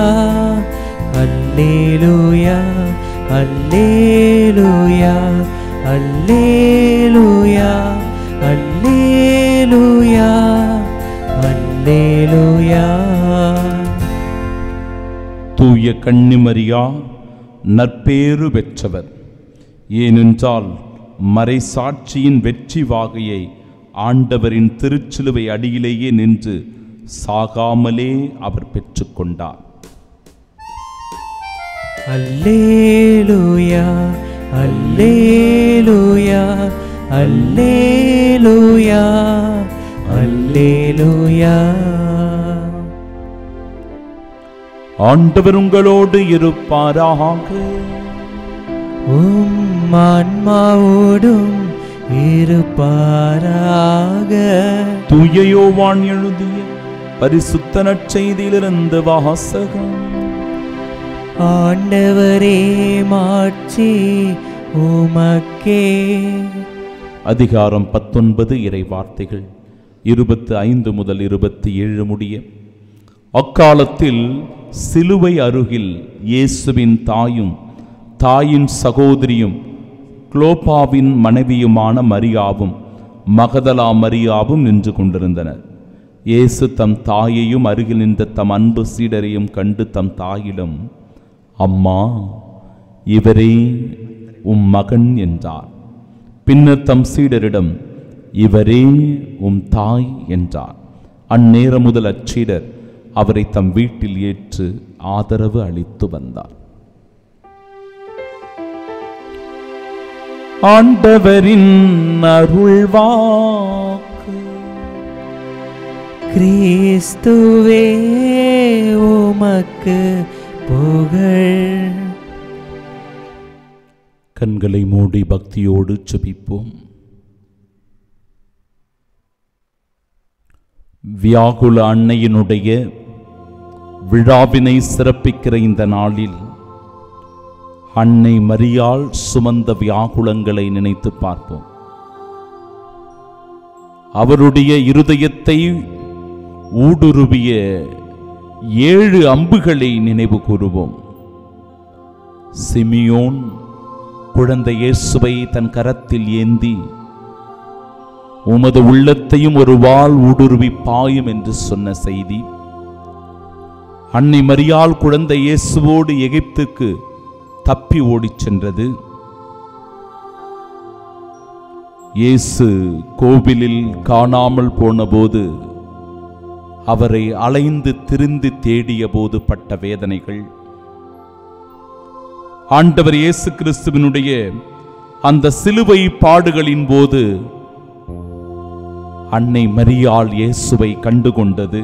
அல்லேலூயா அல்லேலூயா அல்லேலூயா அல்லேலூயா அல்லேலூயா தூய கன்னிமரியா நற்பேறு பெற்றவர் ஏனென்றால் மறைசாட்சியின் வெற்றி வாகையை ஆண்டவரின் திருச்சிலுவை அடியிலேயே நின்று சாகாமலே அவர் பெற்றுக்கொண்டார் அல்லேலூயா அல்லேலூயா அல்லேலூயா அல்லேலூயா ஆண்டவர் உங்களோடு இருப்பாராக உம் ஆன்மாவோடும் இருப்பாராக தூய யோவான் எழுதிய பரிசுத்த நற்செய்தியிலிருந்து வாசகம் ஆண்டவரே மாட்சி உமக்கே அதிகாரம் பத்தொன்பது இறை வார்த்தைகள் இருபத்து ஐந்து முதல் இருபத்தி ஏழு முடிய அக்காலத்தில் சிலுவை அருகில் இயேசுவின் தாயும் தாயின் சகோதரியும் குளோபாவின் மனைவியுமான மரியாவும் மகதலா மரியாவும் நின்று கொண்டிருந்தனர் இயேசு தம் தாயையும் அருகில் நின்ற தம் அன்பு சீடரையும் கண்டு தம் தாயிடம் அம்மா இவரே உம் மகன் என்றார் பின்னர் தம் சீடரிடம் இவரே உம் தாய் என்றார் அந்நேரம் முதல் அச்சீடர் அவரை தம் வீட்டில் ஏற்று ஆதரவு அளித்து வந்தார் ஆண்டவரின் அருள்வாக்கு கிறிஸ்துவே உமக்கு புகழ் கண்களை மூடி பக்தியோடு செபிப்போம் வியாகுல அன்னையினுடைய விழாவினை சிறப்பிக்கிற இந்த நாளில் அன்னை மரியாள் சுமந்த வியாகுலங்களை நினைத்து பார்ப்போம் அவருடைய இருதயத்தை ஊடுருவிய ஏழு அம்புகளை நினைவு கூறுவோம் சிமியோன் குழந்தை இயேசுவை தன் கரத்தில் ஏந்தி உமது உள்ளத்தையும் ஒரு வாள் ஊடுருவி பாயும் என்று சொன்ன செய்தி அன்னை மரியாள் குழந்தை இயேசுவோடு எகிப்துக்கு தப்பி ஓடிச் சென்றது இயேசு கோவிலில் காணாமல் போனபோது அவரை அலைந்து திரிந்து தேடிய போது பட்ட வேதனைகள் ஆண்டவர் இயேசு கிறிஸ்துவினுடைய அந்த சிலுவை பாடுகளின் போது அன்னை மரியாள் இயேசுவை கண்டுகொண்டது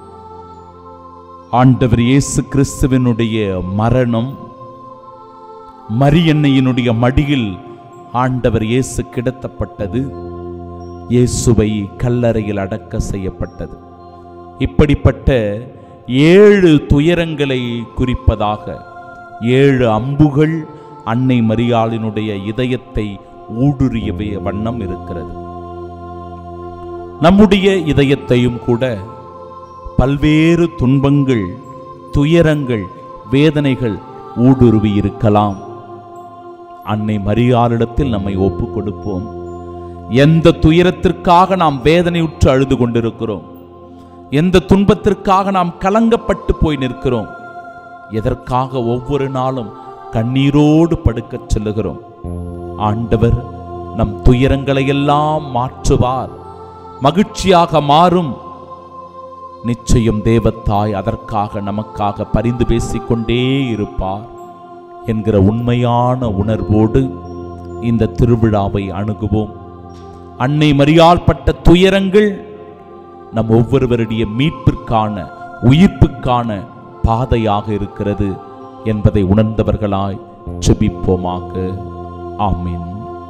ஆண்டவர் இயேசு கிறிஸ்துவினுடைய மரணம் மரியன்னையினுடைய மடியில் ஆண்டவர் இயேசு கிடத்தப்பட்டது இயேசுவை கல்லறையில் அடக்க செய்யப்பட்டது இப்படிப்பட்ட ஏழு துயரங்களை குறிப்பதாக ஏழு அம்புகள் அன்னை மரியாளினுடைய இதயத்தை ஊடுருவிய வண்ணம் இருக்கிறது நம்முடைய இதயத்தையும் கூட பல்வேறு துன்பங்கள் துயரங்கள் வேதனைகள் ஊடுருவி இருக்கலாம் அன்னை மரியாளிடத்தில் நம்மை ஒப்புக் கொடுப்போம் எந்த துயரத்திற்காக நாம் வேதனையுற்று அழுது கொண்டிருக்கிறோம் எந்த துன்பத்திற்காக நாம் கலங்கப்பட்டு போய் நிற்கிறோம் எதற்காக ஒவ்வொரு நாளும் கண்ணீரோடு படுக்கச் செல்லுகிறோம் ஆண்டவர் நம் துயரங்களை எல்லாம் மாற்றுவார் மகிழ்ச்சியாக மாறும் நிச்சயம் தேவத்தாய் அதற்காக நமக்காக பரிந்து பேசிக்கொண்டே இருப்பார் என்கிற உண்மையான உணர்வோடு இந்த திருவிழாவை அணுகுவோம் அன்னை மரியாள் பட்ட துயரங்கள் நம் ஒவ்வொருவருடைய மீட்பிற்கான உயிர்ப்புக்கான பாதையாக இருக்கிறது என்பதை உணர்ந்தவர்களாய் செபிப்போமாக ஆமீன்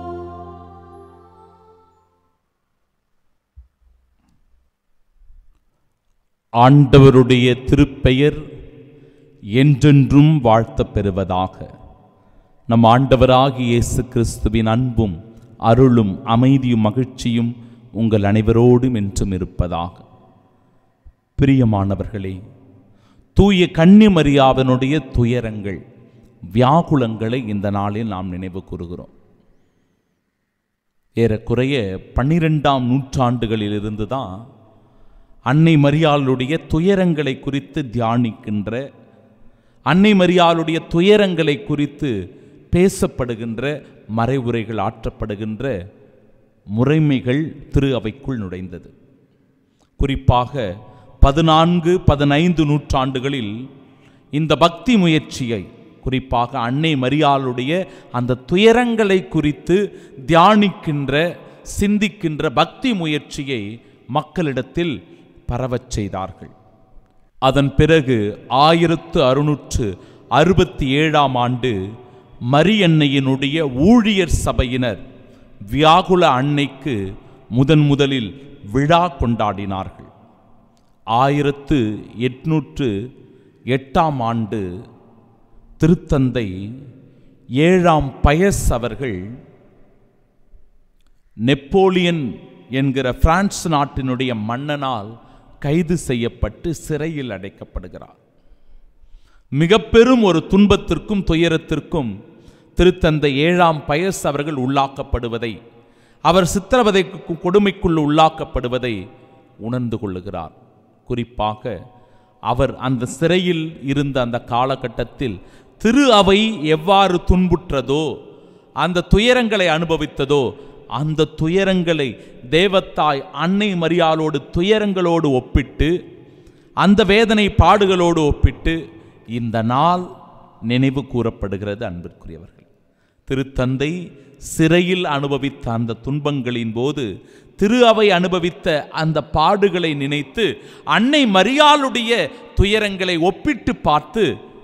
ஆண்டவருடைய திருப்பெயர் என்றென்றும் வாழ்த்தப் பெறுவதாக நம் ஆண்டவராகிய இயேசு கிறிஸ்துவின் அன்பும் அருளும் அமைதியும் மகிழ்ச்சியும் உங்கள் அனைவரோடும் என்றும் இருப்பதாக பிரியமானவர்களே தூய கன்னிமரியாவினுடைய துயரங்கள் வியாகுலங்களை இந்த நாளில் நாம் நினைவு கூறுகிறோம் ஏறக்குறைய பன்னிரெண்டாம் நூற்றாண்டுகளிலிருந்து தான் அன்னை மரியாளுடைய துயரங்களை குறித்து தியானிக்கின்ற அன்னை மரியாளுடைய துயரங்களை குறித்து பேசப்படுகின்ற மறைவுரைகள் ஆற்றப்படுகின்ற முறைமைகள் திரு அவைக்குள் நுழைந்தது குறிப்பாக பதினான்கு பதினைந்து நூற்றாண்டுகளில் இந்த பக்தி முயற்சியை குறிப்பாக அன்னை மரியாளுடைய அந்த துயரங்களை குறித்து தியானிக்கின்ற சிந்திக்கின்ற பக்தி முயற்சியை மக்களிடத்தில் பரவச் செய்தார்கள் அதன் பிறகு ஆயிரத்து அறுநூற்று அறுபத்தி ஏழாம் ஆண்டு மரியன்னையினுடைய ஊழியர் சபையினர் வியாகுல அன்னைக்கு முதன் முதலில் விழா கொண்டாடினார்கள் ஆயிரத்து எட்நூற்று எட்டாம் ஆண்டு திருத்தந்தை ஏழாம் பயஸ் அவர்கள் நெப்போலியன் என்கிற பிரான்ஸ் நாட்டினுடைய மன்னனால் கைது செய்யப்பட்டு சிறையில் அடைக்கப்படுகிறார் மிக பெரும் ஒரு துன்பத்திற்கும் துயரத்திற்கும் திருத்தந்தை ஏழாம் பயஸ் அவர்கள் உள்ளாக்கப்படுவதை அவர் சித்திரவதைக்கு கொடுமைக்குள் உள்ளாக்கப்படுவதை உணர்ந்து கொள்ளுகிறார் குறிப்பாக அவர் அந்த சிறையில் இருந்த அந்த காலகட்டத்தில் திரு அவை எவ்வாறு துன்புற்றதோ அந்த துயரங்களை அனுபவித்ததோ அந்த துயரங்களை தேவத்தாய் அன்னை மரியாளோடு துயரங்களோடு ஒப்பிட்டு அந்த வேதனை பாடுகளோடு ஒப்பிட்டு இந்த நாள் நினைவு கூறப்படுகிறது அன்பிற்குரியவர்கள் திருத்தந்தை சிறையில் அனுபவித்த அந்த துன்பங்களின் போது திரு அவை அனுபவித்த அந்த பாடுகளை நினைத்து அன்னை மரியாளுடைய துயரங்களை ஒப்பிட்டு பார்த்து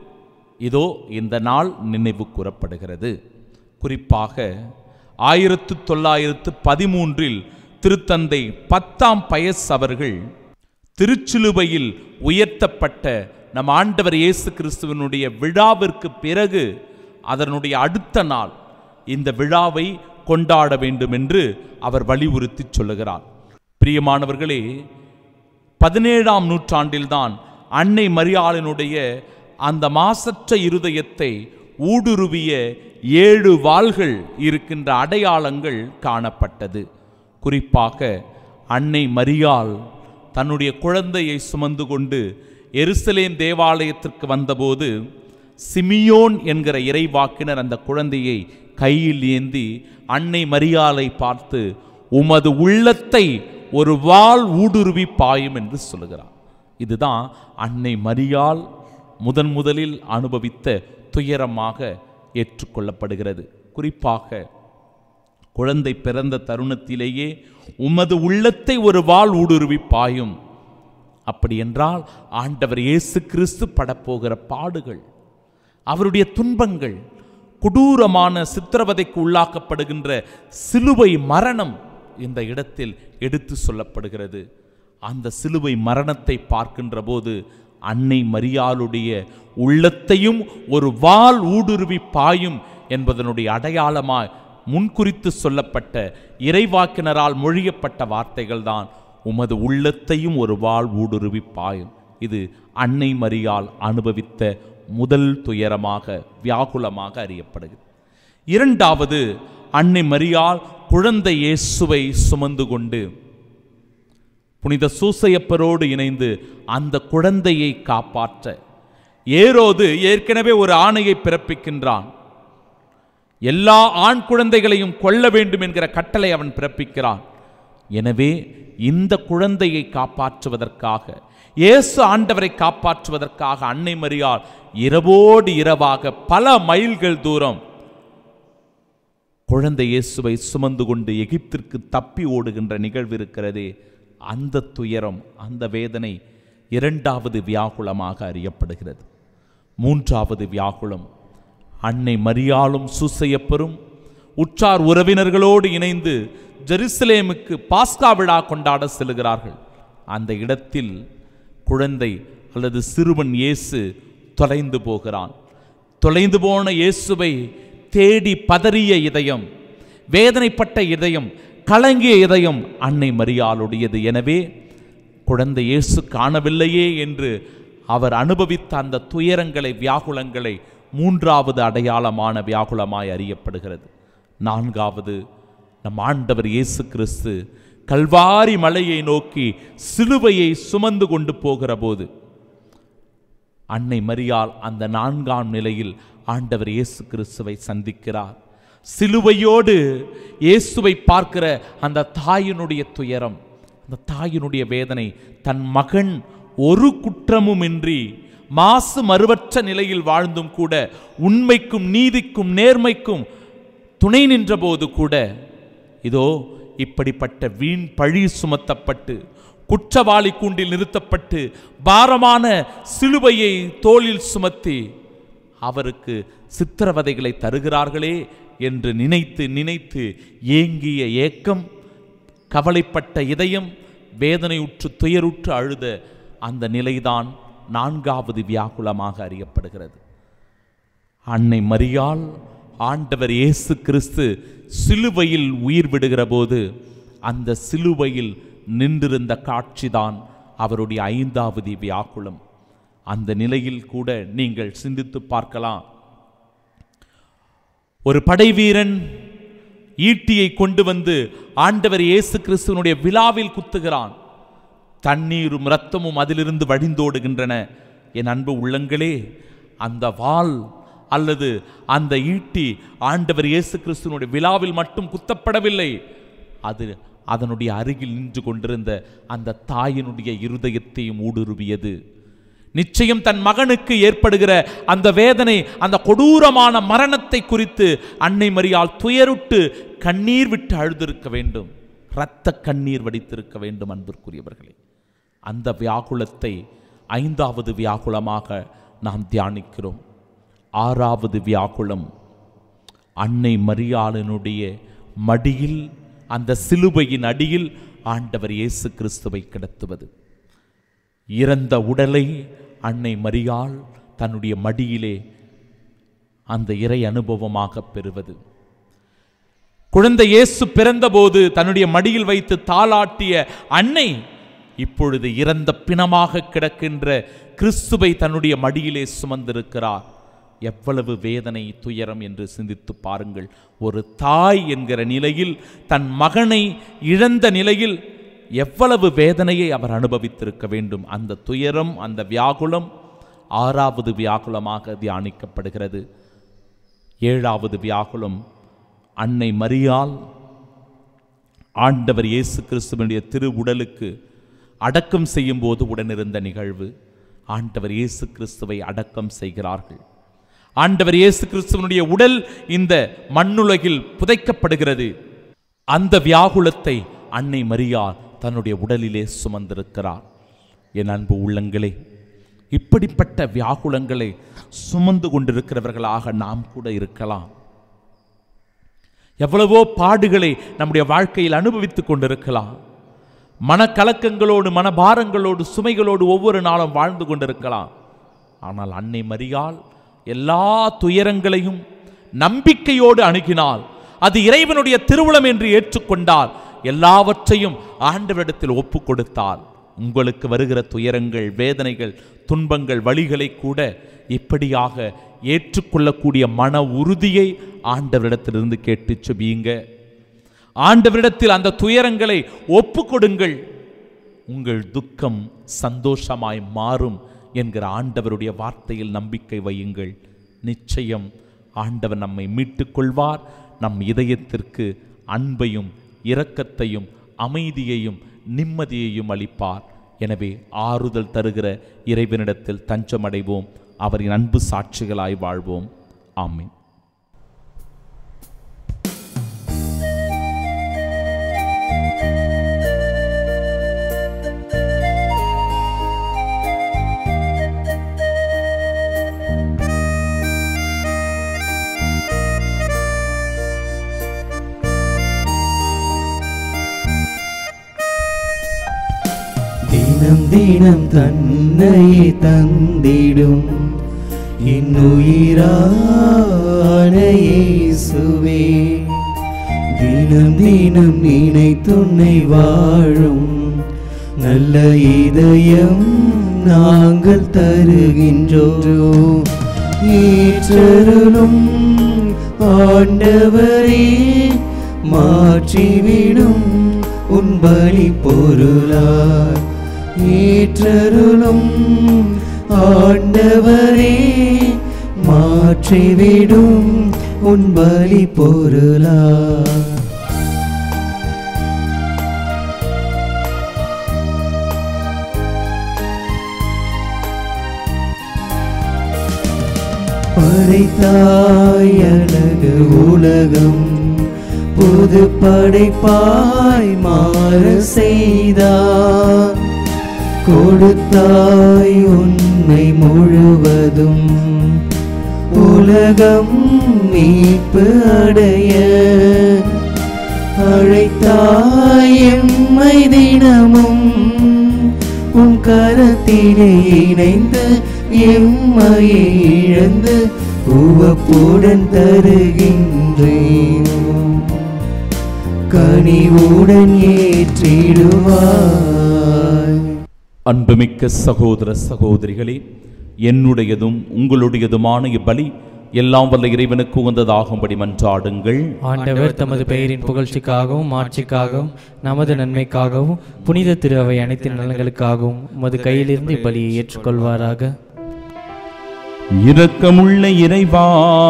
இதோ இந்த நாள் நினைவு கூறப்படுகிறது குறிப்பாக ஆயிரத்து தொள்ளாயிரத்து பதிமூன்றில் திருத்தந்தை பத்தாம் பயஸ் அவர்கள் திருச்சிலுவையில் உயர்த்தப்பட்ட நம் ஆண்டவர் இயேசு கிறிஸ்துவனுடைய விழாவிற்கு பிறகு அதனுடைய அடுத்த நாள் இந்த விழாவை கொண்டாட வேண்டும் என்று அவர் வலியுறுத்தி சொல்லுகிறார் பிரியமானவர்களே பதினேழாம் நூற்றாண்டில்தான் அன்னை மரியாளினுடைய அந்த மாசற்ற இருதயத்தை ஊடுருவிய ஏழு வாள்கள் இருக்கின்ற அடையாளங்கள் காணப்பட்டது குறிப்பாக அன்னை மரியாள் தன்னுடைய குழந்தையை சுமந்து கொண்டு எருசலேம் தேவாலயத்திற்கு வந்தபோது சிமியோன் என்கிற இறைவாக்கினர் அந்த குழந்தையை கையில் ஏந்தி அன்னை மரியாளை பார்த்து உமது உள்ளத்தை ஒரு வாள் ஊடுருவி பாயும் என்று சொல்லுகிறார் இதுதான் அன்னை மரியாள் முதன் முதலில் அனுபவித்த துயரமாக ஏற்றுக்கொள்ளப்படுகிறது குறிப்பாக குழந்தை பிறந்த தருணத்திலேயே உமது உள்ளத்தை ஒரு வாள் ஊடுருவி பாயும் அப்படி என்றால் ஆண்டவர் இயேசு கிறிஸ்து படப்போகிற பாடுகள் அவருடைய துன்பங்கள் கொடூரமான சித்திரவதைக்கு உள்ளாக்கப்படுகின்ற சிலுவை மரணம் இந்த இடத்தில் எடுத்து சொல்லப்படுகிறது அந்த சிலுவை மரணத்தை பார்க்கின்ற போது அன்னை மரியாளுடைய உள்ளத்தையும் ஒரு வாள் ஊடுருவி பாயும் என்பதனுடைய அடையாளமாய் முன்குறித்து சொல்லப்பட்ட இறைவாக்கினரால் மொழியப்பட்ட வார்த்தைகள் தான் உமது உள்ளத்தையும் ஒரு வாள் ஊடுருவி பாயும் இது அன்னை மரியாள் அனுபவித்த முதல் துயரமாக வியாகுலமாக அறியப்படுகிறது இரண்டாவது அன்னை மரியாள் குழந்தை இயேசுவை சுமந்து கொண்டு புனித சூசையப்பரோடு இணைந்து அந்த குழந்தையை காப்பாற்ற ஏரோது ஏற்கனவே ஒரு ஆணையை பிறப்பிக்கின்றான் எல்லா ஆண் குழந்தைகளையும் கொல்ல வேண்டும் என்கிற கட்டளை அவன் பிறப்பிக்கிறான் எனவே இந்த குழந்தையை காப்பாற்றுவதற்காக இயேசு ஆண்டவரை காப்பாற்றுவதற்காக அன்னை மரியாள் இரவோடு இரவாக பல மைல்கள் தூரம் குழந்தை இயேசுவை சுமந்து கொண்டு எகிப்திற்கு தப்பி ஓடுகின்ற நிகழ்வு இருக்கிறதே அந்த துயரம் அந்த வேதனை இரண்டாவது வியாகுலமாக அறியப்படுகிறது மூன்றாவது வியாகுலம் அன்னை மரியாளும் சூசையப்பரும் உற்றார் உறவினர்களோடு இணைந்து ஜெருசலேமுக்கு பாஸ்கா விழா கொண்டாட செல்கிறார்கள் அந்த இடத்தில் குழந்தை அல்லது சிறுவன் இயேசு தொலைந்து போகிறான் தொலைந்து போன இயேசுவை தேடி பதறிய இதயம் வேதனைப்பட்ட இதயம் கலங்கிய இதயம் அன்னை மரியாளுடையது எனவே குழந்தை இயேசு காணவில்லையே என்று அவர் அனுபவித்த அந்த துயரங்களை வியாகுலங்களை மூன்றாவது அடையாளமான வியாகுலமாய் அறியப்படுகிறது நான்காவது நம் ஆண்டவர் இயேசு கிறிஸ்து கல்வாரி மலையை நோக்கி சிலுவையை சுமந்து கொண்டு போகிற போது அன்னை மரியாள் அந்த நான்காம் நிலையில் ஆண்டவர் இயேசு கிறிஸ்துவை சந்திக்கிறார் சிலுவையோடு இயேசுவை பார்க்கிற அந்த தாயினுடைய துயரம் அந்த தாயினுடைய வேதனை தன் மகன் ஒரு குற்றமுமின்றி மாசு மறுவற்ற நிலையில் வாழ்ந்தும் கூட உண்மைக்கும் நீதிக்கும் நேர்மைக்கும் துணை நின்றபோது கூட இதோ இப்படிப்பட்ட வீண் பழி சுமத்தப்பட்டு குற்றவாளி கூண்டில் நிறுத்தப்பட்டு பாரமான சிலுவையை தோளில் சுமத்தி அவருக்கு சித்திரவதைகளை தருகிறார்களே என்று நினைத்து நினைத்து ஏங்கிய ஏக்கம் கவலைப்பட்ட இதயம் வேதனையுற்று துயருற்று அழுத அந்த நிலைதான் நான்காவது வியாகுலமாக அறியப்படுகிறது அன்னை மரியாள் ஆண்டவர் இயேசு கிறிஸ்து சிலுவையில் உயிர் விடுகிற போது அந்த சிலுவையில் நின்றிருந்த காட்சிதான் அவருடைய ஐந்தாவது வியாக்குலம் அந்த நிலையில் கூட நீங்கள் சிந்தித்து பார்க்கலாம் ஒரு படைவீரன் ஈட்டியை கொண்டு வந்து ஆண்டவர் இயேசு கிறிஸ்துவனுடைய விழாவில் குத்துகிறான் தண்ணீரும் இரத்தமும் அதிலிருந்து வழிந்தோடுகின்றன என் அன்பு உள்ளங்களே அந்த வாள் அல்லது அந்த ஈட்டி ஆண்டவர் இயேசு கிறிஸ்துவனுடைய விழாவில் மட்டும் குத்தப்படவில்லை அது அதனுடைய அருகில் நின்று கொண்டிருந்த அந்த தாயினுடைய இருதயத்தையும் ஊடுருவியது நிச்சயம் தன் மகனுக்கு ஏற்படுகிற அந்த வேதனை அந்த கொடூரமான மரணத்தை குறித்து அன்னை மரியால் துயருட்டு கண்ணீர் விட்டு அழுதிருக்க வேண்டும் இரத்த கண்ணீர் வடித்திருக்க வேண்டும் அன்பிற்குரியவர்களே அந்த வியாகுலத்தை ஐந்தாவது வியாகுலமாக நாம் தியானிக்கிறோம் ஆறாவது வியாகுலம் அன்னை மரியாளனுடைய மடியில் அந்த சிலுவையின் அடியில் ஆண்டவர் இயேசு கிறிஸ்துவை கிடத்துவது இறந்த உடலை அன்னை மரியாள் தன்னுடைய மடியிலே அந்த இறை அனுபவமாக பெறுவது குழந்தை இயேசு பிறந்தபோது தன்னுடைய மடியில் வைத்து தாளாட்டிய அன்னை இப்பொழுது இறந்த பிணமாக கிடக்கின்ற கிறிஸ்துவை தன்னுடைய மடியிலே சுமந்திருக்கிறார் எவ்வளவு வேதனை துயரம் என்று சிந்தித்து பாருங்கள் ஒரு தாய் என்கிற நிலையில் தன் மகனை இழந்த நிலையில் எவ்வளவு வேதனையை அவர் அனுபவித்திருக்க வேண்டும் அந்த துயரம் அந்த வியாகுலம் ஆறாவது வியாகுலமாக தியானிக்கப்படுகிறது ஏழாவது வியாகுலம் அன்னை மரியாள் ஆண்டவர் இயேசு கிறிஸ்துவனுடைய திரு உடலுக்கு அடக்கம் செய்யும் போது உடனிருந்த நிகழ்வு ஆண்டவர் இயேசு கிறிஸ்துவை அடக்கம் செய்கிறார்கள் ஆண்டவர் இயேசு கிறிஸ்துவனுடைய உடல் இந்த மண்ணுலகில் புதைக்கப்படுகிறது அந்த வியாகுலத்தை அன்னை மரியாள் தன்னுடைய உடலிலே சுமந்திருக்கிறார் என் அன்பு உள்ளங்களே இப்படிப்பட்ட வியாகுலங்களை சுமந்து கொண்டிருக்கிறவர்களாக நாம் கூட இருக்கலாம் எவ்வளவோ பாடுகளை நம்முடைய வாழ்க்கையில் அனுபவித்துக் கொண்டிருக்கலாம் மனக்கலக்கங்களோடு மனபாரங்களோடு சுமைகளோடு ஒவ்வொரு நாளும் வாழ்ந்து கொண்டிருக்கலாம் ஆனால் அன்னை மரியாள் எல்லா துயரங்களையும் நம்பிக்கையோடு அணுகினாள் அது இறைவனுடைய திருவுளம் என்று ஏற்றுக்கொண்டால் எல்லாவற்றையும் ஆண்டவரிடத்தில் ஒப்பு கொடுத்தால் உங்களுக்கு வருகிற துயரங்கள் வேதனைகள் துன்பங்கள் வழிகளை கூட இப்படியாக ஏற்றுக்கொள்ளக்கூடிய மன உறுதியை ஆண்டவரிடத்திலிருந்து கேட்டு செபியுங்க ஆண்டவரிடத்தில் அந்த துயரங்களை ஒப்பு கொடுங்கள் உங்கள் துக்கம் சந்தோஷமாய் மாறும் என்கிற ஆண்டவருடைய வார்த்தையில் நம்பிக்கை வையுங்கள் நிச்சயம் ஆண்டவர் நம்மை மீட்டுக் கொள்வார் நம் இதயத்திற்கு அன்பையும் இரக்கத்தையும் அமைதியையும் நிம்மதியையும் அளிப்பார் எனவே ஆறுதல் தருகிற இறைவனிடத்தில் தஞ்சமடைவோம் அவரின் அன்பு சாட்சிகளாய் வாழ்வோம் ஆமென் தினம் தினம் தன்னை தந்திடும் என் உயிரான இயேசுவே தினம் தினம் நினை துணை வாழும் நல்ல இதயம் நாங்கள் தருகின்றோம் ஏற்றருளும் ஆண்டவரே மாற்றிவிடும் உன் பலி பொருளாய் ஏற்றருளும் ஆண்டவரே மாற்றிவிடும் உன் பலி பொருளாய் படைத்தாய் அழகு உலகம் புது படைப்பாய் மாற செய்தார் கொடுத்தாய் உண்மை முழுவதும் உலக உலகம் மீட்பு அடைய அழைத்தாய் எம்மை தினமும் உன் கரத்திலே இணைந்து எம்மையை இழந்து உவப்புடன் தருகின்றேன் கனிவுடன் ஏற்றிடுவாய் அன்புமிக்க சகோதர சகோதரிகளே என்னுடையதும் உங்களுடையதுமான இப்பலி எல்லாம் வல்ல இறைவனுக்கு உகந்ததாகும்படி மன்றாடுங்கள் ஆண்டவர் தமது பெயரின் புகழ்ச்சிக்காகவும் மாட்சிக்காகவும் நமது நன்மைக்காகவும் புனித திரு அவை அனைத்து நலன்களுக்காகவும் உமது கையிலிருந்து இப்பலியை ஏற்றுக்கொள்வாராக இரக்கமுள்ள இறைவா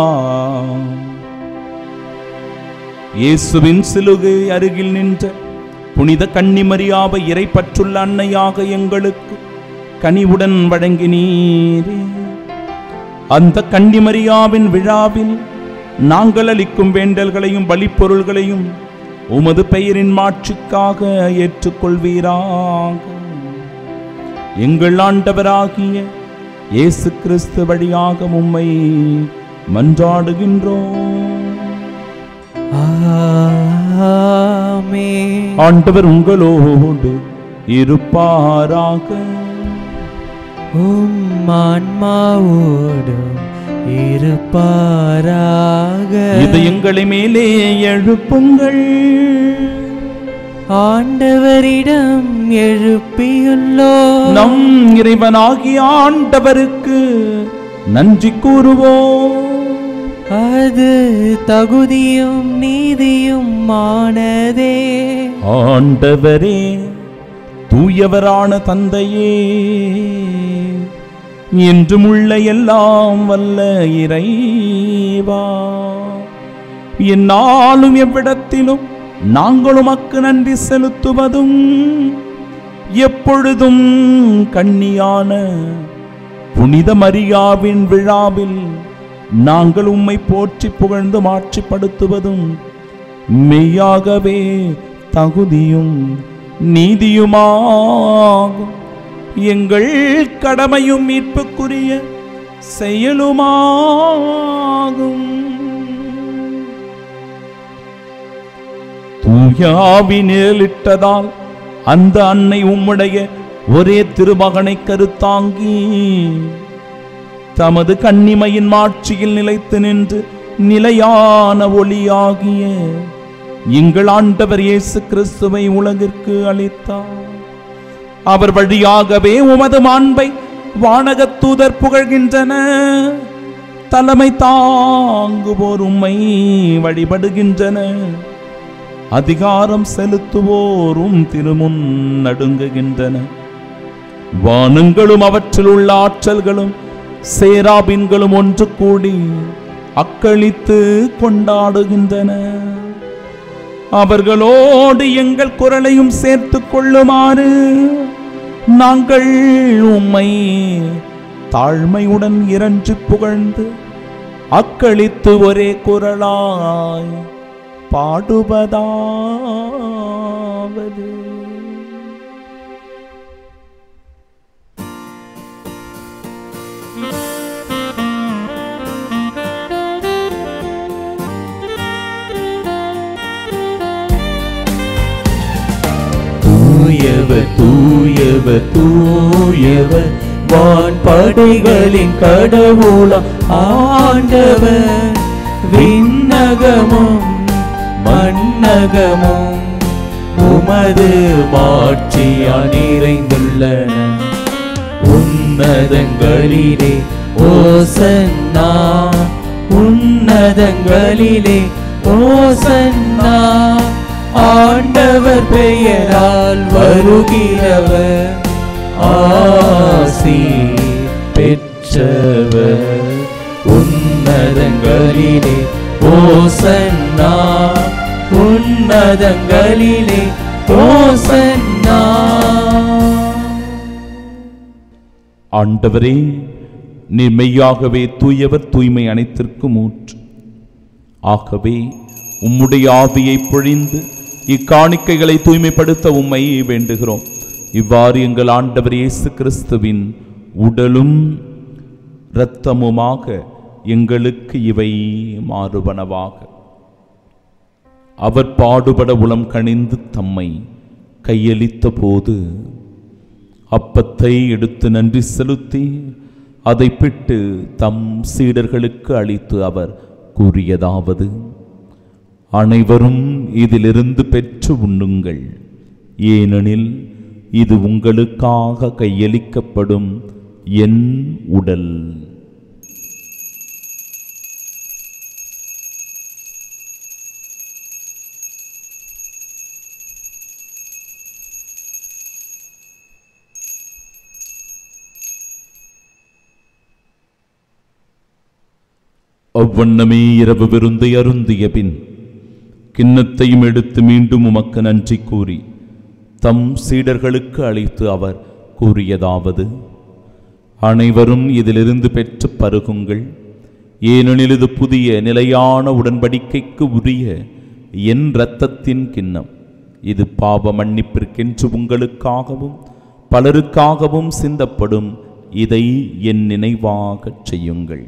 இயேசுவின் சிலுகை அருகில் நின்ற புனித கன்னிமரியாவை இறைப்பற்றுள்ள அன்னையாக எங்களுக்கு கனிவுடன் வழங்கினீரே அந்த கன்னிமரியாவின் விழாவில் நாங்கள் அளிக்கும் வேண்டல்களையும் பலிப்பொருள்களையும் உமது பெயரின் மாட்சிக்காக ஏற்றுக்கொள்வீராக எங்கள் ஆண்டவராகிய இயேசு கிறிஸ்து வழியாக உம்மை மன்றாடுகின்றோம் ஆமே ஆண்டவர் உங்களோடு இருப்பாராக உம் ஆன்மாவோடும் இருப்பாராக இதயங்களை மேலே எழுப்புங்கள் ஆண்டவரிடம் எழுப்பியுள்ளோ நம் இறைவனாகிய ஆண்டவருக்கு நன்றி கூறுவோம் அது தகுதியும் நீதியும் ஆனதே ஆண்டவரே தூயவரான தந்தையே என்றும் உள்ள எல்லாம் வல்ல இறைவா என்னாலும் எவ்விடத்திலும் நாங்கள் உமக்கு நன்றி செலுத்துவதும் எப்பொழுதும் கண்ணியான புனித மரியாவின் விழாவில் நாங்கள் உம்மை போற்றி புகழ்ந்து மாட்சிப்படுத்துவதும் மெய்யாகவே தகுதியும் நீதியுமாகும் எங்கள் கடமையும் மீட்புக்குரிய செயலுமாகும் தூயாவி நிழலிட்டதால் அந்த அன்னை உம்முடைய ஒரே திருமகனை கருத்தாங்கி தமது கன்னிமையின் மாட்சியில் நிலைத்து நின்று நிலையான ஒளியாகிய எங்கள் ஆண்டவர் இயேசு கிறிஸ்துவை உலகிற்கு அளித்தார் அவர் வழியாகவே உமது மாண்பை வானகத் தூதர் புகழ்கின்றன தலைமை தாங்குவோர் உம்மை வழிபடுகின்றன அதிகாரம் செலுத்துவோரும் திருமுன் நடுங்குகின்றன வானங்களும் அவற்றில் உள்ள ஆற்றல்களும் சேராபின்களும் ஒன்று கூடி அக்களித்து கொண்டாடுகின்றன அவர்களோடு எங்கள் குரலையும் சேர்த்துக் கொள்ளுமாறு நாங்கள் உம்மை தாழ்மையுடன் இறஞ்சி புகழ்ந்து அக்களித்து ஒரே குரலாய் பாடுவதாவது தூயவர் தூயவர் தூயவர் வான் படைகளின் கடவுளம் ஆண்டவர் விண்ணகமும் மண்ணகமும் உமது மாட்சியால் நிறைந்துள்ளன உன்னதங்களிலே ஓசன்னா உன்னதங்களிலே ஓசன்னா ஆண்டவர் பெயரால் வருகிறவர் ஆசி பெற்றவர் உன்னதங்களிலே ஓசன்னா உன்னதங்களிலே ஓசன்னா ஆண்டவரே நீ மெய்யாகவே தூயவர் தூய்மை அனைத்திற்கும் ஊற்று ஆகவே உம்முடைய ஆவியை பொழிந்து இக்காணிக்கைகளை தூய்மைப்படுத்த உம்மை வேண்டுகிறோம் இவ்வாறு எங்கள் ஆண்டவர் இயேசு கிறிஸ்துவின் உடலும் இரத்தமுமாக எங்களுக்கு இவை மாறுபனவாக அவர் பாடுபட உளம் கனிந்து தம்மை கையளித்த போது அப்பத்தை எடுத்து நன்றி செலுத்தி அதை பிட்டு தம் சீடர்களுக்கு அளித்து அவர் கூறியதாவது அனைவரும் இதிலிருந்து பெற்று உண்ணுங்கள் ஏனெனில் இது உங்களுக்காக கையளிக்கப்படும் என் உடல் அவ்வண்ணமே இரவு விருந்தை அருந்திய பின் கிண்ணத்தையும் எடுத்து மீண்டும் உமக்கு நன்றி கூறி தம் சீடர்களுக்கு அளித்து அவர் கூறியதாவது அனைவரும் இதிலிருந்து பெற்று பருகுங்கள் ஏனெனில் இது புதிய நிலையான உடன்படிக்கைக்கு உரிய என் இரத்தத்தின் கிண்ணம் இது பாவ மன்னிப்பிற்கென்று உங்களுக்காகவும் பலருக்காகவும் சிந்தப்படும் இதை என் நினைவாகச் செய்யுங்கள்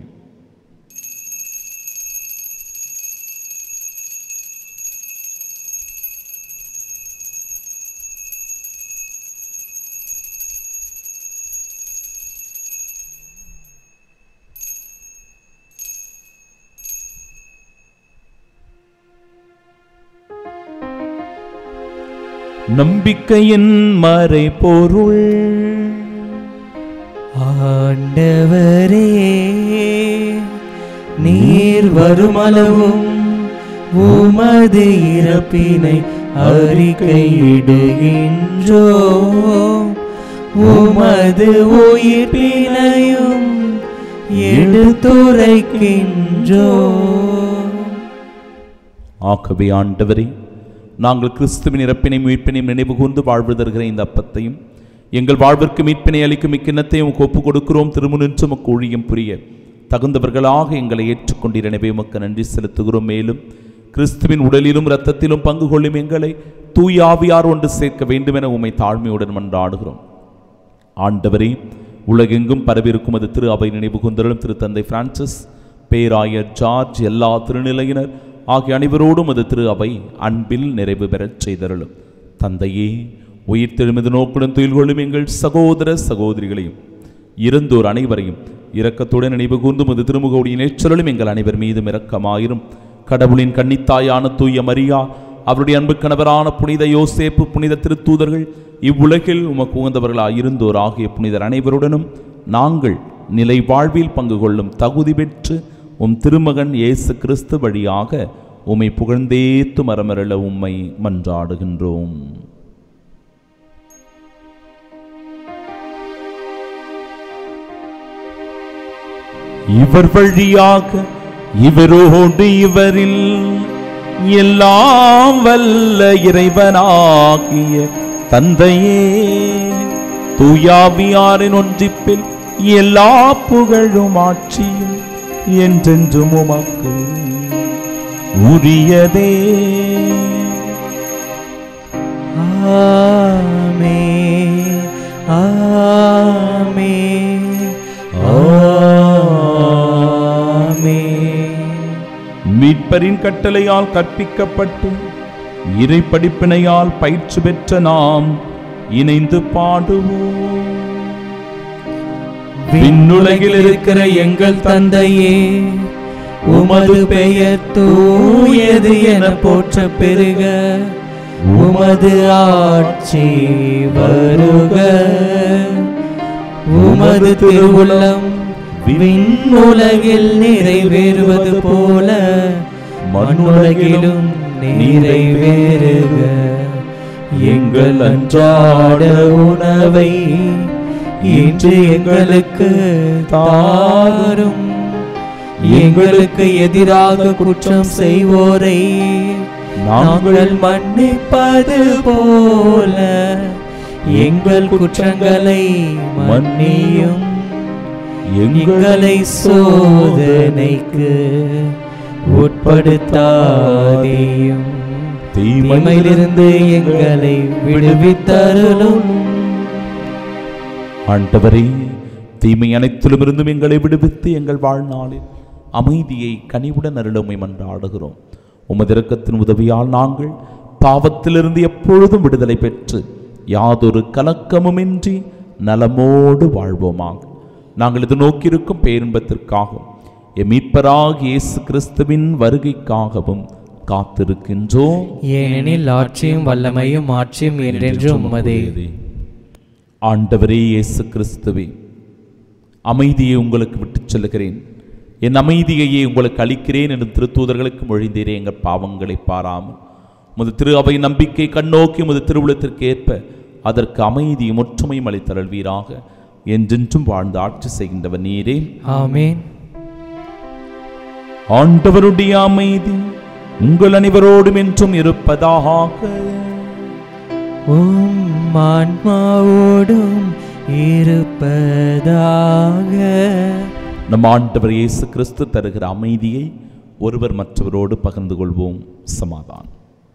நம்பிக்கையின் மறை பொருள் ஆண்டவரே நீர் வருமளவும் உமது இறப்பினை அறிக்கையிடுகின்றோ உமது உயிர்ப்பினையும் எடுத்துரைக்கின்றோ ஆகவே ஆண்டவரே நாங்கள் கிறிஸ்துவின் இறப்பினை மீட்பினையும் நினைவு கூர்ந்து வாழ்வு தருகிற இந்த அப்பத்தையும் எங்கள் வாழ்விற்கு மீட்பினை அளிக்கும் இக்கிண்ணத்தையும் உமக்கு ஒப்புக் கொடுக்கிறோம் திருமுனின்று உமக்கு ஊழியம் புரிய தகுந்தவர்களாக எங்களை ஏற்றுக்கொண்டீர் எனவே உமக்கு நன்றி செலுத்துகிறோம் மேலும் கிறிஸ்துவின் உடலிலும் இரத்தத்திலும் பங்கு கொள்ளும் எங்களை தூயாவியார் ஒன்று சேர்க்க வேண்டும் என உம்மை தாழ்மையுடன் மன்றாடுகிறோம் ஆண்டவரே உலகெங்கும் பரவியிருக்கும் அது திரு அவை நினைவு கூந்தலும் திருத்தந்தை பிரான்சிஸ் பேராயர் ஜார்ஜ் எல்லா திருநிலையினர் ஆகிய அனைவரோடும் அது திரு அவை அன்பில் நிறைவு பெறச் செய்தருளும் தந்தையே உயிர் தெழுமது நோக்குடன் துயில் கொள்ளும் எங்கள் சகோதர சகோதரிகளையும் இருந்தோர் அனைவரையும் இரக்கத்துடன் நினைவு கூர்ந்தும் அது திருமுகவுடைய நேற்றலும் எங்கள் அனைவர் மீதும் இரக்கமாயிரும் கடவுளின் கன்னித்தாயான தூய மரியா அவருடைய அன்பு கணவரான புனித யோசேப்பு புனித திருத்தூதர்கள் இவ்வுலகில் உமக்கு உகந்தவர்களாய் இருந்தோர் ஆகிய புனிதர் அனைவருடனும் நாங்கள் நிலை வாழ்வில் பங்கு கொள்ளும் தகுதி பெற்று உம் திருமகன் இயேசு கிறிஸ்து வழியாக உம்மை புகழ்ந்தேத்து மரமரள உம்மை மன்றாடுகின்றோம் இவர் வழியாக இவரோடு இவரில் எல்லாம் வல்ல இறைவனாகிய தந்தையே தூயாவியாரின் ஒன்றிப்பில் எல்லா புகழும் ஆட்சியும் என்றென்றும் உமக்கு உரியதே ஆமே ஆமே ஆமே மீட்பரின் கட்டளையால் கற்பிக்கப்பட்டு இறை படிப்பினையால் பயிற்சி பெற்ற நாம் இணைந்து பாடுவோம் விண்ணுலகில் இருக்கிற எங்கள் தந்தையே உமது பெயர் தூயது என போற்ற பெருக உமது ஆட்சி வருக உமது திருவுள்ளம் விண்ணுலகில் நிறைவேறுவது போல மண்ணுலகிலும் நிறைவேறுக எங்கள் அன்றாட உணவை இன்று எங்களுக்கு தாரும் எங்களுக்கு எதிராக குற்றம் செய்வோரை நாங்கள் மன்னிப்பது போல எங்கள் குற்றங்களை மன்னியும் எங்களை சோதனைக்கு உட்படுத்தாதேயும் தீமையிலிருந்து எங்களை விடுவித்தருளும் ஆண்டவரே தீமை அனைத்திலும் இருந்தும் எங்களை விடுவித்து எங்கள் வாழ்நாளில் அமைதியை கனிவுடன் அருளுமை மன்றாடுகிறோம் உமது இரக்கத்தின் உதவியால் நாங்கள் பாவத்திலிருந்து எப்பொழுதும் விடுதலை பெற்று யாதொரு கலக்கமுமின்றி நலமோடு வாழ்வோமாக நாங்கள் இது நோக்கியிருக்கும் பேரின்பத்திற்காகவும் எம் மீட்பராகிய இயேசு கிறிஸ்துவின் வருகைக்காகவும் காத்திருக்கின்றோம் ஏனெனில் ஆட்சியும் வல்லமையும் ஆட்சியும் என்றென்றும் உமதே ஆண்டவரே இயேசு கிறிஸ்துவே அமைதியை உங்களுக்கு விட்டுச் செல்கிறேன் என் அமைதியையே உங்களுக்கு அளிக்கிறேன் என்று திருத்தூதர்களுக்கு மொழிந்தீரே எங்கள் பாவங்களை பாராமல் முது திரு அவை நம்பிக்கை கண்ணோக்கி முது திருவுளத்திற்கு ஏற்ப அதற்கு அமைதியும் ஒற்றுமையும் அளித்தருள்வீராக என்றென்றும் வாழ்ந்து ஆட்சி செய்கின்றவர் நீரே ஆமென் ஆண்டவருடைய அமைதி உங்கள் அனைவரோடும் என்றும் இருப்பதாக உம் ஆன்மாவோடும் இருப்பதாக நம் ஆண்டவர் இயேசு கிறிஸ்து தருகிற அமைதியை ஒருவர் மற்றவரோடு பகிர்ந்து கொள்வோம் சமாதானம்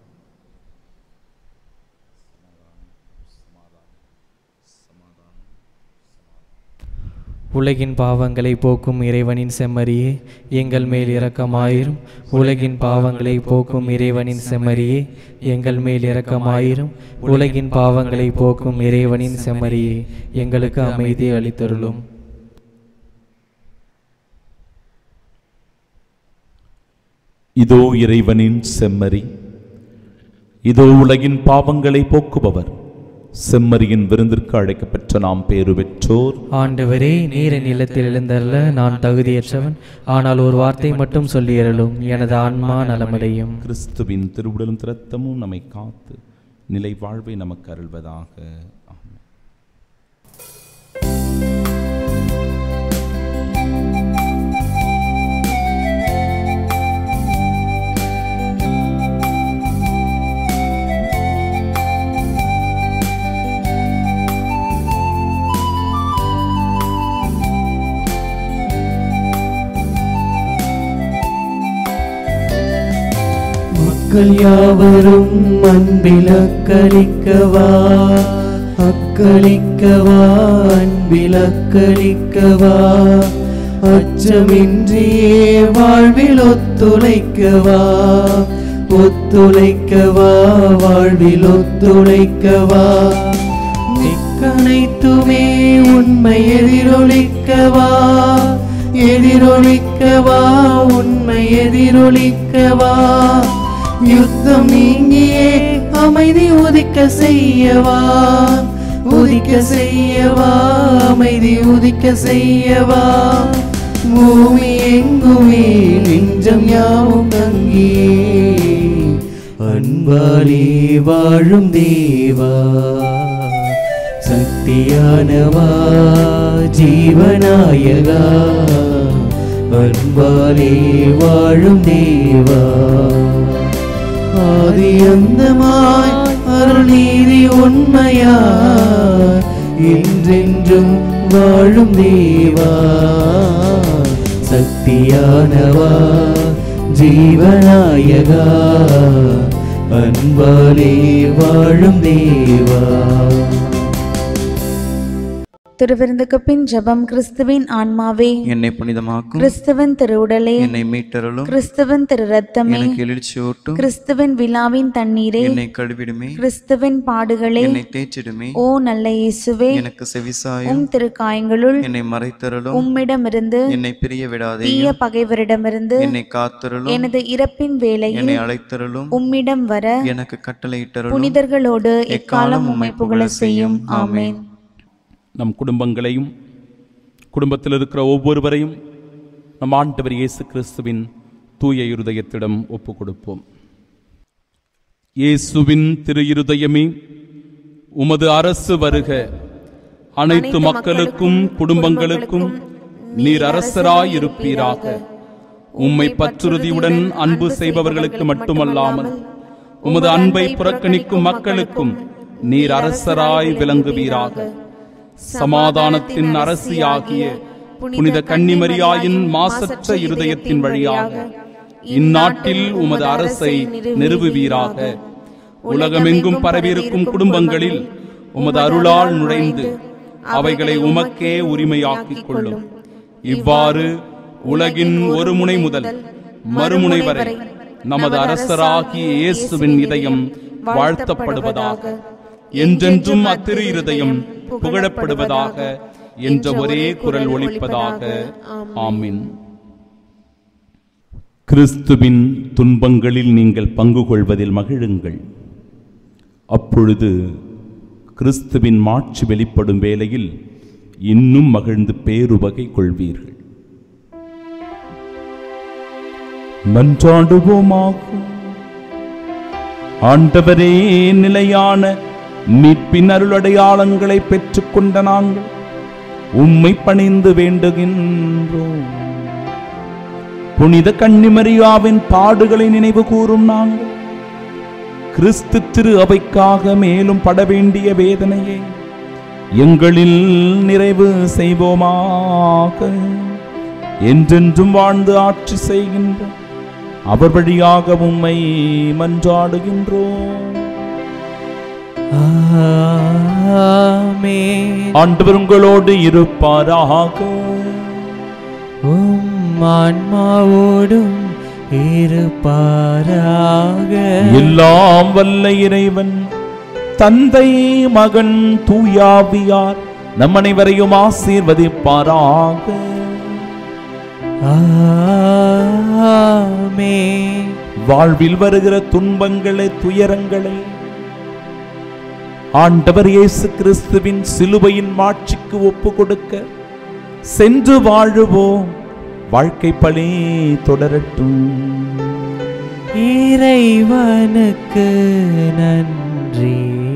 உலகின் பாவங்களை போக்கும் இறைவனின் செம்மறியே எங்கள் மேல் இரக்கமாயிரும் உலகின் பாவங்களை போக்கும் இறைவனின் செம்மறியே எங்கள் மேல் இரக்கமாயிரும் உலகின் பாவங்களை போக்கும் இறைவனின் செம்மறியே எங்களுக்கு அமைதி அளித்தருளும் இதோ இறைவனின் செம்மறி இதோ உலகின் பாவங்களை போக்குபவர் செம்மறியின் விருந்திற்கு அழைக்கப்பெற்ற நாம் பேறு பெற்றோர் ஆண்டவரே நீரின் இல்லத்தில் எழுந்தருள நான் தகுதியற்றவன் ஆனால் ஒரு வார்த்தை மட்டும் சொல்லியருளும் எனது ஆன்மா நலமடையும் கிறிஸ்துவின் திருவுடலும் திரத்தமும் நம்மை காத்து நிலை வாழ்வை நமக்கு அருள்வதாக ஆமென். மக்கள் யாவரும் அன்பில் அக்களிக்கவா அக்களிக்கவா அன்பில் அக்களிக்கவா அச்சமின்றியே வாழ்வில் ஒத்துழைக்கவா ஒத்துழைக்கவா வாழ்வில் ஒத்துழைக்கவா மிக்கனைத்துமே உண்மை எதிரொலிக்கவா எதிரொலிக்கவா உண்மை எதிரொலிக்கவா யுத்தம் நீங்கியே அமைதி உதிக்க செய்யவா உதிக்க செய்யவா அமைதி உதிக்க செய்யவா பூமி எங்குமே நெஞ்சம் யாவும் தங்கியே அன்பாலே வாழும் தேவா சக்தியானவா ஜீவநாயகா அன்பாலே வாழும் தேவா ஆதி அந்தமாய் அருள்நீதி உண்மையா என்றென்றும் வாழும் தேவா சக்தியானவா ஜீவநாயகா அன்பாலே வாழும் தேவா திருவிருந்துக்கு பின் ஜெபம் கிறிஸ்துவின் ஆன்மாவே என்னை புனிதமாக்கும் கிறிஸ்துவின் திருவுடலே என்னை மீட்டருளும் கிறிஸ்துவின் திரு ரத்தமே எனக்கு எழுச்சியூட்டும் கிறிஸ்துவின் விழாவின் தண்ணீரே என்னை கழுவிடுமே கிறிஸ்துவின் பாடுகளே என்னை தேய்ச்சிடுமே ஓ நல்ல இயேசுவே எனக்கு செவிசாயும் உம் திருக்காயங்களுள் என்னை மறைத்தருளும் உம்மிடமிருந்து என்னை பிரிய விடாதே தீய பகைவரிடமிருந்து என்னை காத்தருளும் எனது இறப்பின் வேளையில் என்னை அழைத்தருளும் உம்மிடம் வர எனக்கு கட்டளையிட்டருளும் புனிதர்களோடு எக்காலம் உம்மை புகழ செய்யும் ஆமென் நம் குடும்பங்களையும் குடும்பத்தில் இருக்கிற ஒவ்வொருவரையும் நம் ஆண்டவர் இயேசு கிறிஸ்துவின் தூய இருதயத்திடம் ஒப்பு கொடுப்போம் இயேசுவின் திரு இருதயமே உமது அரசு வருக அனைத்து மக்களுக்கும் குடும்பங்களுக்கும் நீர் அரசராயிருப்பீராக உம்மை பற்றுறுதியுடன் அன்பு செய்பவர்களுக்கு மட்டுமல்லாமல் உமது அன்பை புறக்கணிக்கும் மக்களுக்கும் நீர் அரசராய் விளங்குவீராக சமாதானத்தின் அரசியாகிய புனித கன்னிமரியாயின் மாசற்ற இருதயத்தின் வழியாக இந்நாட்டில் உமது அரசை நிறுவுவீராக உலகமெங்கும் பரவியிருக்கும் குடும்பங்களில் உமது அருளால் நுழைந்து அவைகளை உமக்கே உரிமையாக்கிக் கொள்ளும் இவ்வாறு உலகின் ஒரு முனை முதல் மறுமுனை வரை நமது அரசராகிய இயேசுவின் இதயம் வாழ்த்தப்படுவதாக என்றென்றும் அத்திரு இருதயம் புகழப்படுவதாக என்ற ஒரே குரல் ஒலிப்பதாக ஆமின் கிறிஸ்துவின் துன்பங்களில் நீங்கள் பங்கு கொள்வதில் மகிழுங்கள் அப்பொழுது கிறிஸ்துவின் மாட்சி வெளிப்படும் வேளையில் இன்னும் மகிழ்ந்து பேருவகை கொள்வீர்கள் மன்றாடுவோமாக ஆண்டவரே நிலையான மீட்பின் அருளடையாளங்களை பெற்றுக்கொண்ட நாங்கள் உம்மை பணிந்து வேண்டுகின்றோம் புனித கன்னிமரியாவின் பாடுகளை நினைவு கூறும் நாங்கள் கிறிஸ்து திரு அவைக்காக மேலும் பட வேண்டிய வேதனையை எங்களில் நிறைவு செய்வோமாக என்றென்றும் வாழ்ந்து ஆட்சி செய்கின்ற அவர் வழியாக உம்மை மன்றாடுகின்றோம் ஆமென். ஆண்டவர் உங்களோடு இருப்பாராக உம் ஆன்மாவோடும் இருப்பாராக எல்லாம் வல்ல இறைவன் தந்தை மகன் தூயாவியார் நம் அனைவரையும் ஆசீர்வதிப்பாராக ஆமென். வாழ்வில் வருகிற துன்பங்களை துயரங்களை ஆண்டவர் இயேசு கிறிஸ்துவின் சிலுவையின் மாட்சிக்கு ஒப்பு கொடுக்க சென்று வாழுவோம் வாழ்க்கை பணி தொடரட்டும் இறைவனுக்கு நன்றி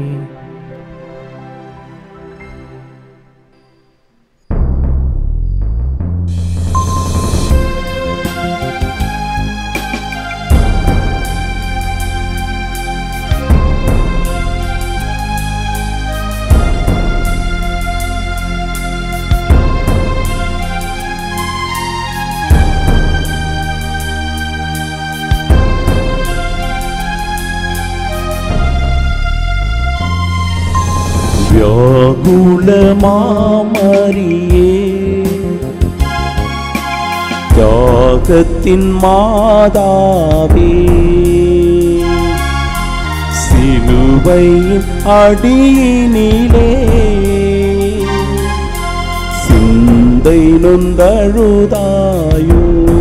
வியாகுலமாமரியே தியாகத்தின் மாதாவே சிலுவையின் அடியினிலே சிந்தை நொந்தழுதாயோ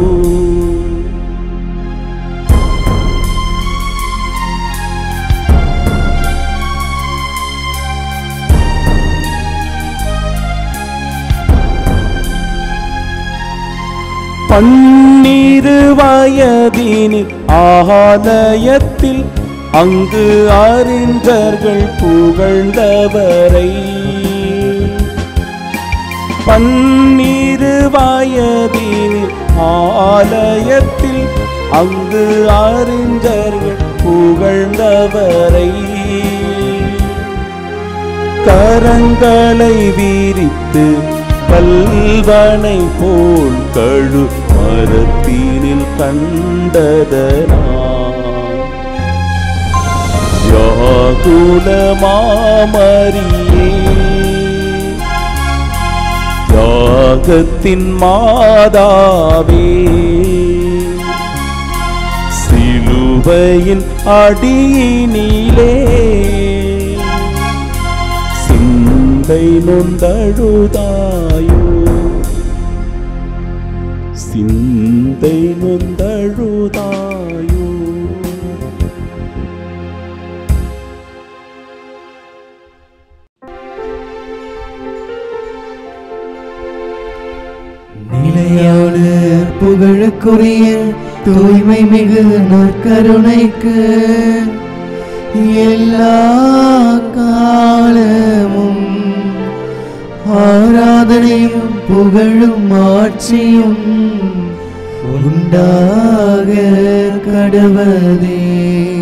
பன்னிரு வயதினில் ஆலயத்தில் அங்கு அறிஞர்கள் புகழ்ந்தவரை பன்னிரு வயதினில் ஆலயத்தில் அங்கு அறிஞர்கள் புகழ்ந்தவரை கரங்களை விரித்து கல்வனை போல் கழு மரத்தினில் கண்டதனா யாகுல மாமரியே தியாகத்தின் மாதாவே சிலுவையின் அடியினிலே சிந்தை நொந்தழுதாயோ சிந்தை நொந்தழுதாயோ நிலையோடு புகழுக்குரிய தூய்மை மிகு நற்கருணைக்கு எல்லா காலமும் ஆராதனையும் புகழும் ஆட்சியும் உண்டாக கடவதே